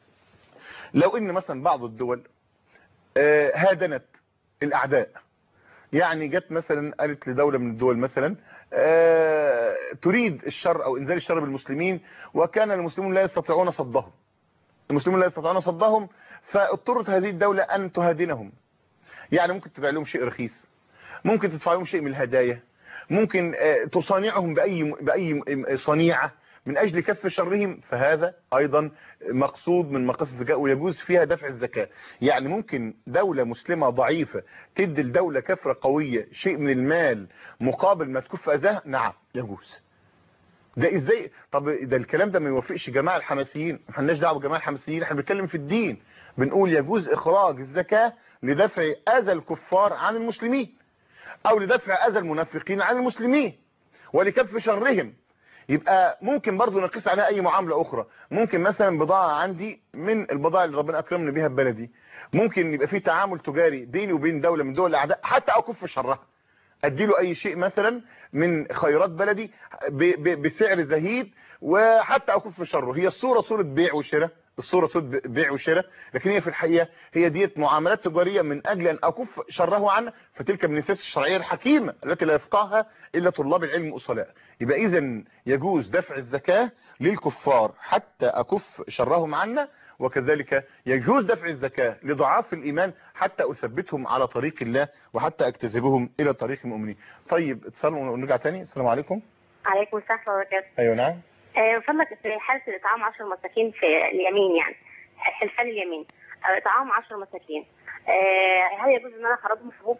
لو ان مثلا بعض الدول آه، هادنت الاعداء يعني جت مثلا قالت لدولة من الدول مثلا آه، تريد الشر او انزال الشر بالمسلمين وكان المسلمون لا يستطيعون صدهم المسلمون لا يستطيعون صدهم فاضطرت هذه الدولة ان تهادنهم يعني ممكن تبيع لهم شيء رخيص ممكن تدفع لهم شيء من الهدايا ممكن آه، تصانعهم بأي بأي صنيعة من أجل كف شرهم فهذا أيضا مقصود من مقاصد الزكاة ويجوز فيها دفع الزكاة يعني ممكن دولة مسلمة ضعيفة تدي لدولة كفرة قوية شيء من المال مقابل ما تكف أذاه نعم يجوز ده ازاي طب ده الكلام ده ما يوافقش جماعه الحماسيين ما لناش دعوه بجماعه الحماسيين احنا بنتكلم في الدين بنقول يجوز اخراج الزكاه لدفع اذى الكفار عن المسلمين او لدفع اذى المنافقين عن المسلمين ولكف شرهم يبقى ممكن برضو نقيس عليها اي معاملة اخرى ممكن مثلا بضاعة عندي من البضائع اللي ربنا اكرمني بيها ببلدي ممكن يبقى في تعامل تجاري بيني وبين دولة من دول الاعداء حتى اكف شرها اديله اي شيء مثلا من خيرات بلدي ب- ب- بسعر زهيد وحتى اكف شره هي الصورة صورة بيع وشراء الصورة صورة بيع وشراء لكن هي في الحقيقة هي ديت معاملات تجارية من اجل ان اكف شره عنه فتلك من السياسة الشرعية الحكيمة التي لا يفقهها الا طلاب العلم اصلاء يبقى اذا يجوز دفع الزكاة للكفار حتى اكف شرهم عنا وكذلك يجوز دفع الزكاة لضعاف الإيمان حتى أثبتهم على طريق الله وحتى أكتسبهم إلى طريق المؤمنين طيب اتصال ونرجع تاني السلام عليكم عليكم السلام ورحمة الله وبركاته. أيوة نعم آه، فضلك في حالة الإطعام 10 مساكين في اليمين يعني حلفان اليمين آه، إطعام 10 مساكين آه، هل يجوز إن أنا أخرجهم حبوب؟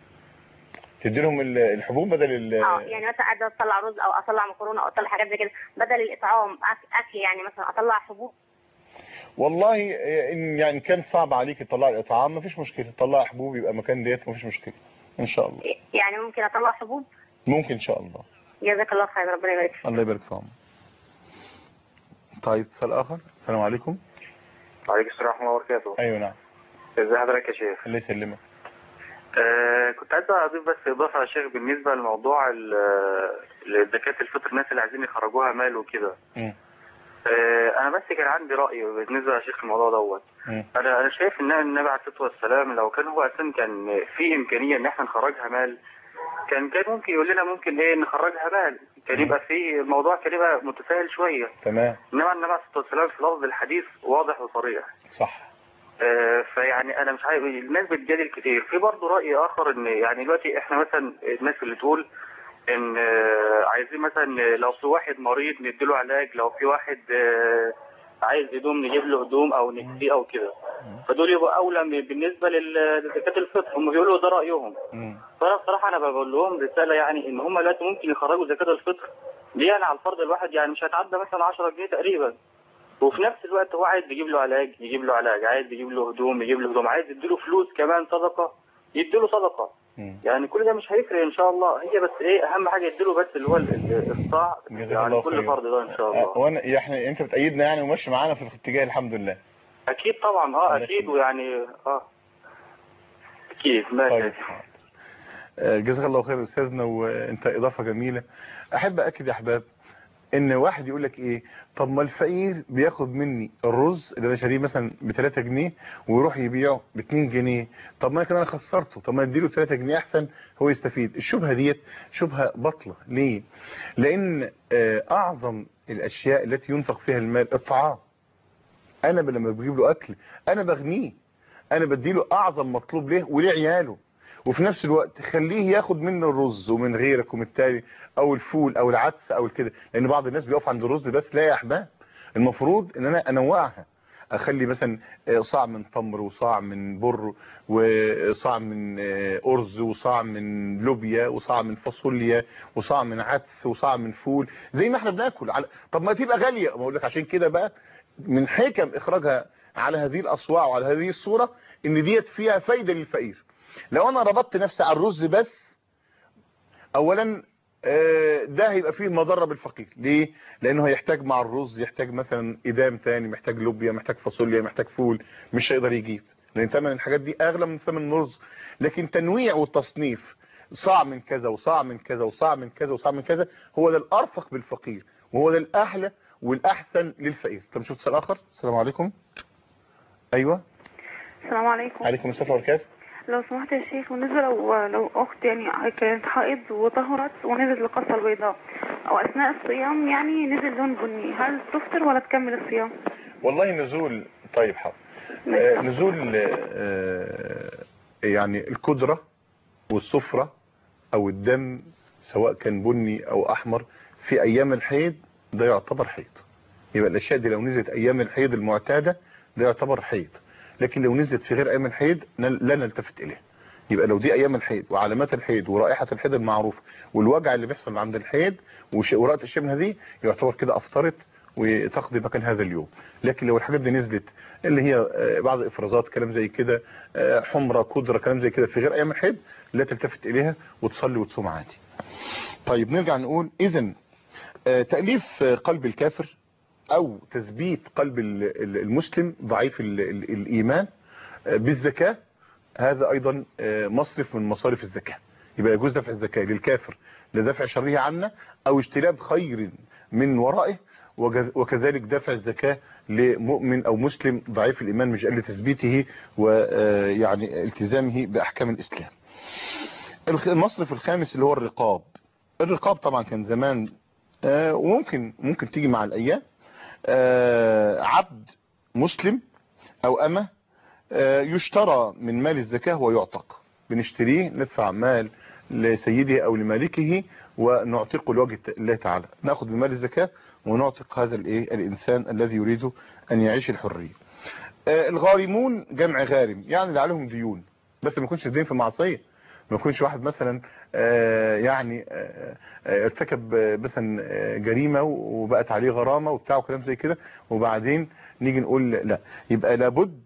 تدي لهم ال- الحبوب بدل ال اه يعني مثلا قاعدة أطلع رز أو أطلع مكرونة أو أطلع حاجات زي كده بدل الإطعام أك- أكل يعني مثلا أطلع حبوب والله إن يعني كان صعب عليك تطلع الإطعام مفيش مشكلة طلع حبوب يبقى مكان ديت مفيش مشكلة إن شاء الله يعني ممكن أطلع حبوب ممكن إن شاء الله جزاك الله خير ربنا يبارك فيك. الله يبارك في عمرك طيب اتصال آخر السلام عليكم وعليكم السلام ورحمة الله وبركاته أيوة نعم ازي حضرتك يا شيخ الله يسلمك آه كنت عايز اضيف بس اضافه يا شيخ بالنسبه لموضوع ال- زكاه الفطر الناس اللي عايزين يخرجوها مال وكده مم. آه انا بس كان عندي راي بالنسبه يا شيخ الموضوع دوت مم. انا انا شايف ان النبي عليه الصلاه والسلام لو كان هو اساسا كان في امكانيه ان احنا نخرجها مال كان كان ممكن يقول لنا ممكن ايه نخرجها مال كان يبقى في الموضوع كان يبقى متساهل شويه تمام انما النبي عليه الصلاه والسلام في لفظ الحديث واضح وصريح صح آه، فيعني انا مش عارف الناس بتجادل كتير في برضه راي اخر ان يعني دلوقتي احنا مثلا الناس اللي تقول ان آه، عايزين مثلا لو في واحد مريض نديله علاج لو في واحد آه، عايز هدوم نجيب له هدوم او نكسيه او كده فدول يبقوا اولى من- بالنسبه لل- لزكاه الفطر هم بيقولوا ده رايهم مم. فانا بصراحه انا بقول لهم رساله يعني ان هم دلوقتي ممكن يخرجوا زكاه الفطر دي يعني على الفرد الواحد يعني مش هتعدى مثلا 10 جنيه تقريبا وفي نفس الوقت هو عايز يجيب له علاج يجيب له علاج عايز يجيب له هدوم يجيب له هدوم عايز يديله فلوس كمان صدقه يديله صدقه مم. يعني كل ده مش هيفرق ان شاء الله هي بس ايه اهم حاجه يديله بس اللي هو ال- ال- الصاع جزاك يعني الله كل خير. فرد ده ان شاء آه، الله وانا احنا انت بتأيدنا يعني وماشي معانا في الاتجاه الحمد لله اكيد طبعا اه الله اكيد يخليك. ويعني اه اكيد ماشي طيب آه، جزاك الله خير يا استاذنا وانت اضافه جميله احب اكد يا احباب ان واحد يقول لك ايه طب ما الفقير بياخد مني الرز اللي انا شاريه مثلا ب 3 جنيه ويروح يبيعه ب 2 جنيه طب ما كده انا خسرته طب ما اديله 3 جنيه احسن هو يستفيد الشبهه ديت شبهه بطله ليه لان آه، اعظم الاشياء التي ينفق فيها المال الطعام انا ب- لما بجيب له اكل انا بغنيه انا بديله اعظم مطلوب ليه وليه عياله وفي نفس الوقت خليه ياخد منه الرز ومن غيرك ومن التاني او الفول او العدس او الكده لان بعض الناس بيقف عند الرز بس لا يا احباب المفروض ان انا انوعها اخلي مثلا آه، صاع من تمر وصاع من بر وصاع من آه، ارز وصاع من لوبيا وصاع من فاصوليا وصاع من عدس وصاع من فول زي ما احنا بناكل على طب ما تبقى غاليه بقول لك عشان كده بقى من حكم اخراجها على هذه الاصواع وعلى هذه الصوره ان ديت فيها فايده للفقير لو انا ربطت نفسي على الرز بس اولا آه، ده هيبقى فيه مضره بالفقير ليه لانه هيحتاج مع الرز يحتاج مثلا ادام تاني محتاج لوبيا محتاج فاصوليا محتاج فول مش هيقدر يجيب لان ثمن الحاجات دي اغلى من ثمن الرز لكن تنويع والتصنيف صاع من كذا وصاع من كذا وصاع من كذا وصاع من كذا هو ده الارفق بالفقير وهو ده الاحلى والاحسن للفقير طب نشوف اتصال اخر السلام عليكم ايوه السلام عليكم عليكم السلام وبركاته لو سمحت يا شيخ بالنسبة لو لو أخت يعني كانت حائض وطهرت ونزلت القصة البيضاء أو أثناء الصيام يعني نزل لون بني هل تفطر ولا تكمل الصيام؟ والله نزول طيب حاضر آه، نزول آه، يعني الكدرة والصفرة او الدم سواء كان بني او احمر في ايام الحيض ده يعتبر حيض يبقى الاشياء دي لو نزلت ايام الحيض المعتادة ده يعتبر حيض لكن لو نزلت في غير ايام الحيض نل- لا نلتفت اليها يبقى لو دي ايام الحيض وعلامات الحيض ورائحة الحيض المعروفة والوجع اللي بيحصل عند الحيض وش- ورائحة الشيء من هذه يعتبر كده افطرت وتقضي مكان هذا اليوم لكن لو الحاجات دي نزلت اللي هي آه، بعض افرازات كلام زي كده آه، حمرة كدرة كلام زي كده في غير ايام الحيض لا تلتفت اليها وتصلي وتصوم عادي طيب نرجع نقول اذا تأليف آه، قلب الكافر او تثبيت قلب ال- ال- المسلم ضعيف ال- ال- الايمان آه، بالزكاة هذا ايضا آه، مصرف من مصارف الزكاة يبقى يجوز دفع الزكاة للكافر لدفع شره عنا او اجتلاب خير من ورائه وجز- وكذلك دفع الزكاة لمؤمن او مسلم ضعيف الايمان مش قل تثبيته ويعني التزامه باحكام الاسلام الخ- المصرف الخامس اللي هو الرقاب الرقاب طبعا كان زمان آه، وممكن ممكن تيجي مع الايام آه، عبد مسلم او امه آه، يشترى من مال الزكاة ويعتق بنشتريه ندفع مال لسيده او لمالكه ونعتقه لوجه الله تعالى ناخذ من مال الزكاة ونعتق هذا الايه الانسان الذي يريد ان يعيش الحرية آه، الغارمون جمع غارم يعني اللي عليهم ديون بس ما يكونش الدين في معصية ما يكونش واحد مثلا آه، يعني آه، آه، ارتكب آه، مثلا آه، جريمة وبقت عليه غرامة وبتاع وكلام زي كده وبعدين نيجي نقول لا يبقى لابد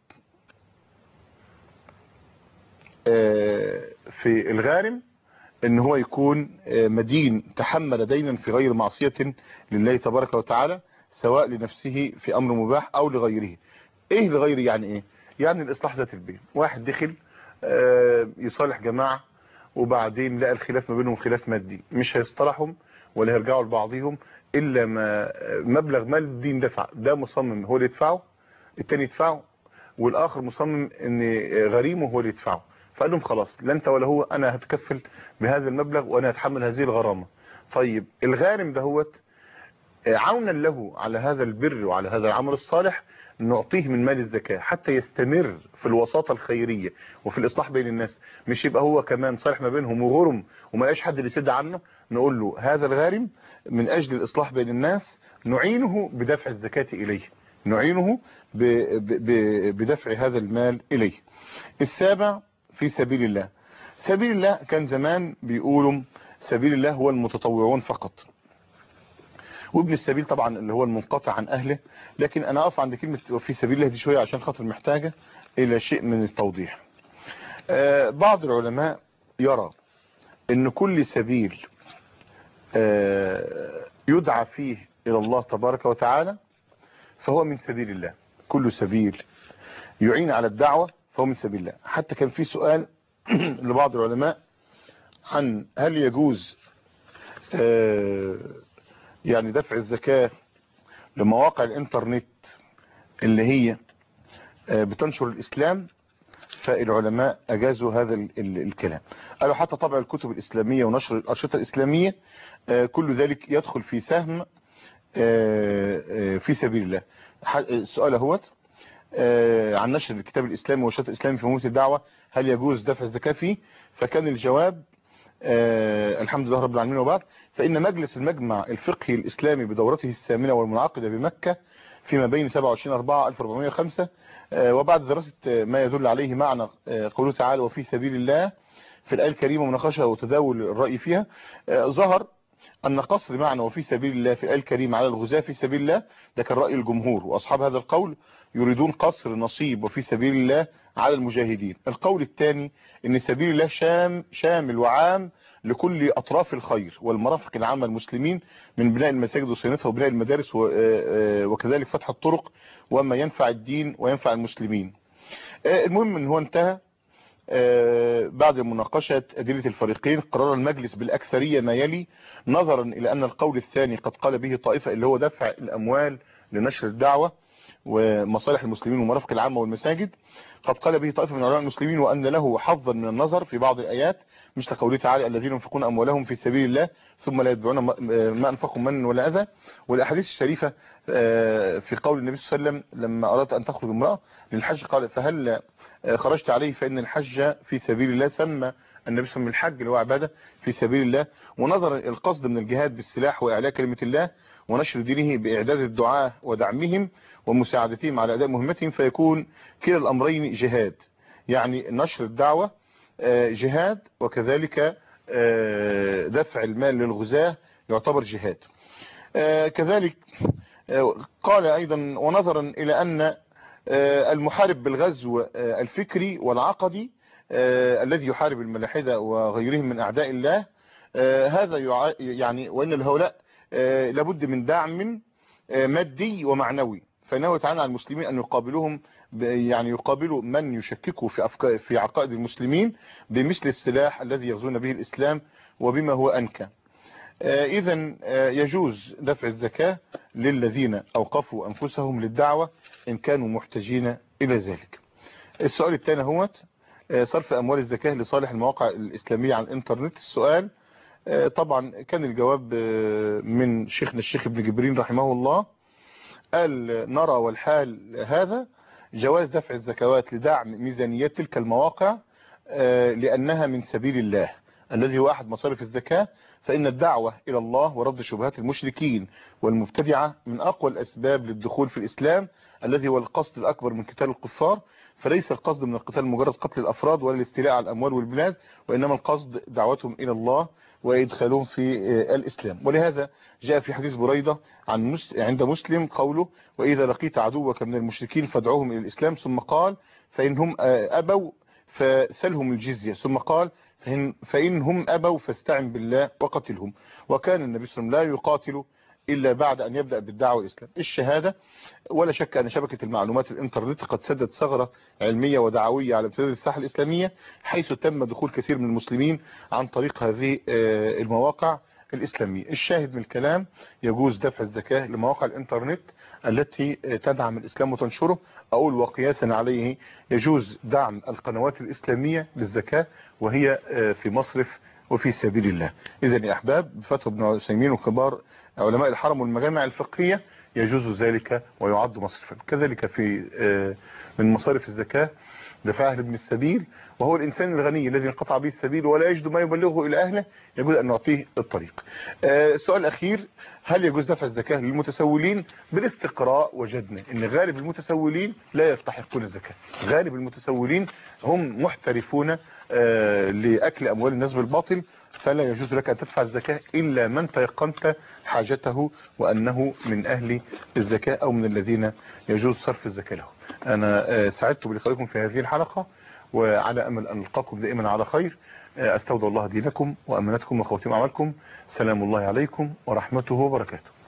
آه، في الغارم ان هو يكون آه، مدين تحمل دينا في غير معصية لله تبارك وتعالى سواء لنفسه في امر مباح او لغيره ايه لغيره يعني ايه يعني الاصلاح ذات البين واحد دخل آه، يصالح جماعة وبعدين لقى الخلاف ما بينهم خلاف مادي مش هيصطلحهم ولا هيرجعوا لبعضهم الا ما مبلغ مال الدين دفع ده مصمم هو اللي يدفعه التاني يدفعه والاخر مصمم ان غريمه هو اللي يدفعه فقال لهم خلاص لا انت ولا هو انا هتكفل بهذا المبلغ وانا هتحمل هذه الغرامة طيب الغارم دهوت عونا له على هذا البر وعلى هذا العمل الصالح نعطيه من مال الزكاة حتى يستمر في الوساطة الخيرية وفي الإصلاح بين الناس مش يبقى هو كمان صالح ما بينهم وغرم وما لاقيش حد اللي يسد عنه نقول له هذا الغارم من أجل الإصلاح بين الناس نعينه بدفع الزكاة إليه نعينه ب- ب- ب- بدفع هذا المال إليه السابع في سبيل الله سبيل الله كان زمان بيقولوا سبيل الله هو المتطوعون فقط وابن السبيل طبعا اللي هو المنقطع عن اهله لكن انا اقف عند كلمة في سبيل الله دي شوية عشان خاطر محتاجة الى شيء من التوضيح آه، بعض العلماء يرى ان كل سبيل آه، يدعى فيه الى الله تبارك وتعالى فهو من سبيل الله كل سبيل يعين على الدعوة فهو من سبيل الله حتى كان في سؤال لبعض العلماء عن هل يجوز آه، يعني دفع الزكاة لمواقع الانترنت اللي هي آه، بتنشر الاسلام فالعلماء اجازوا هذا ال- ال- الكلام قالوا حتى طبع الكتب الاسلامية ونشر الارشطة الاسلامية آه، كل ذلك يدخل في سهم آه، آه، في سبيل الله ح- السؤال اهوت آه، عن نشر الكتاب الاسلامي والشرط الاسلامي في مهمة الدعوة هل يجوز دفع الزكاة فيه فكان الجواب آه، الحمد لله رب العالمين وبعد فإن مجلس المجمع الفقهي الإسلامي بدورته الثامنة والمنعقدة بمكة فيما بين 27 4 1405 آه، وبعد دراسة آه، ما يدل عليه معنى آه، قوله تعالى وفي سبيل الله في الآية الكريمة مناقشة وتداول الرأي فيها آه، ظهر أن قصر معنى وفي سبيل الله في الآية الكريمة على الغزاة في سبيل الله ده كان رأي الجمهور وأصحاب هذا القول يريدون قصر نصيب وفي سبيل الله على المجاهدين القول الثاني أن سبيل الله شام شامل وعام لكل أطراف الخير والمرافق العامة المسلمين من بناء المساجد وصيانتها وبناء المدارس و- آه، آه، وكذلك فتح الطرق وما ينفع الدين وينفع المسلمين آه، المهم ان هو انتهى آه، بعد مناقشة أدلة الفريقين قرر المجلس بالأكثرية ما يلي نظرا إلى أن القول الثاني قد قال به طائفة اللي هو دفع الأموال لنشر الدعوة ومصالح المسلمين والمرافق العامة والمساجد قد قال به طائفة من علماء المسلمين وأن له حظا من النظر في بعض الآيات مثل قوله تعالى الذين ينفقون أموالهم في سبيل الله ثم لا يتبعون ما- ما أنفقوا من ولا أذى والأحاديث الشريفة آه، في قول النبي صلى الله عليه وسلم لما أرادت أن تخرج امرأة للحج قال فهل آه، خرجت عليه فإن الحج في سبيل الله سمى النبي صلى الله عليه وسلم الحج اللي هو عبادة في سبيل الله ونظر القصد من الجهاد بالسلاح وإعلاء كلمة الله ونشر دينه بإعداد الدعاة ودعمهم ومساعدتهم على أداء مهمتهم فيكون كلا الأمرين جهاد يعني نشر الدعوة آه، جهاد وكذلك آه، دفع المال للغزاة يعتبر جهاد آه، كذلك آه، قال أيضا ونظرا إلى أن آه، المحارب بالغزو آه، الفكري والعقدي آه، الذي يحارب الملاحدة وغيرهم من أعداء الله آه، هذا يع- يعني وإن لهؤلاء آه، لابد من دعم آه، مادي ومعنوي فإنه يتعانى على المسلمين أن يقابلوهم ب- يعني يقابلوا من يشككوا في أفكار في عقائد المسلمين بمثل السلاح الذي يغزون به الإسلام وبما هو أنكى إذا يجوز دفع الزكاة للذين أوقفوا أنفسهم للدعوة إن كانوا محتاجين إلى ذلك السؤال الثاني هو صرف أموال الزكاة لصالح المواقع الإسلامية على الإنترنت السؤال آه، طبعا كان الجواب آه، من شيخنا الشيخ ابن جبرين رحمه الله قال نرى والحال هذا جواز دفع الزكوات لدعم ميزانيات تلك المواقع آه، لأنها من سبيل الله الذي هو أحد مصارف الزكاة فإن الدعوة إلى الله ورد شبهات المشركين والمبتدعة من أقوى الأسباب للدخول في الإسلام الذي هو القصد الأكبر من قتال الكفار فليس القصد من القتال مجرد قتل الأفراد ولا الاستيلاء على الأموال والبلاد وإنما القصد دعوتهم إلى الله وإدخالهم في آه، الإسلام ولهذا جاء في حديث بريدة عن مس... عند مسلم قوله وإذا لقيت عدوك من المشركين فادعوهم إلى الإسلام ثم قال فإنهم آه، أبوا فسلهم الجزية ثم قال فإن, فإن هم أبوا فاستعن بالله وقتلهم وكان النبي صلى الله عليه وسلم لا يقاتل إلا بعد أن يبدأ بالدعوة الإسلام الشهادة ولا شك أن شبكة المعلومات الإنترنت قد سدت ثغرة علمية ودعوية على امتداد الساحة الإسلامية حيث تم دخول كثير من المسلمين عن طريق هذه آه، المواقع الإسلامية الشاهد من الكلام يجوز دفع الزكاة لمواقع الإنترنت التي آه، تدعم الإسلام وتنشره أقول وقياسا عليه يجوز دعم القنوات الإسلامية للزكاة وهي آه، في مصرف وفي سبيل الله إذا يا أحباب بفتوى ابن عثيمين وكبار علماء الحرم والمجامع الفقهية يجوز ذلك ويعد مصرفا كذلك في آه، من مصارف الزكاة دفعها لابن السبيل وهو الإنسان الغني الذي انقطع به السبيل ولا يجد ما يبلغه إلى أهله يجوز أن نعطيه الطريق آه، السؤال الأخير هل يجوز دفع الزكاة للمتسولين بالاستقراء وجدنا أن غالب المتسولين لا يستحقون الزكاة غالب المتسولين هم محترفون آه، لأكل أموال الناس بالباطل فلا يجوز لك أن تدفع الزكاة إلا من تيقنت حاجته وأنه من أهل الزكاة أو من الذين يجوز صرف الزكاة له أنا آه، سعدت بلقائكم في هذه الحلقة وعلى أمل أن نلقاكم دائما على خير آه، أستودع الله دينكم وأمانتكم وخواتيم أعمالكم سلام الله عليكم ورحمته وبركاته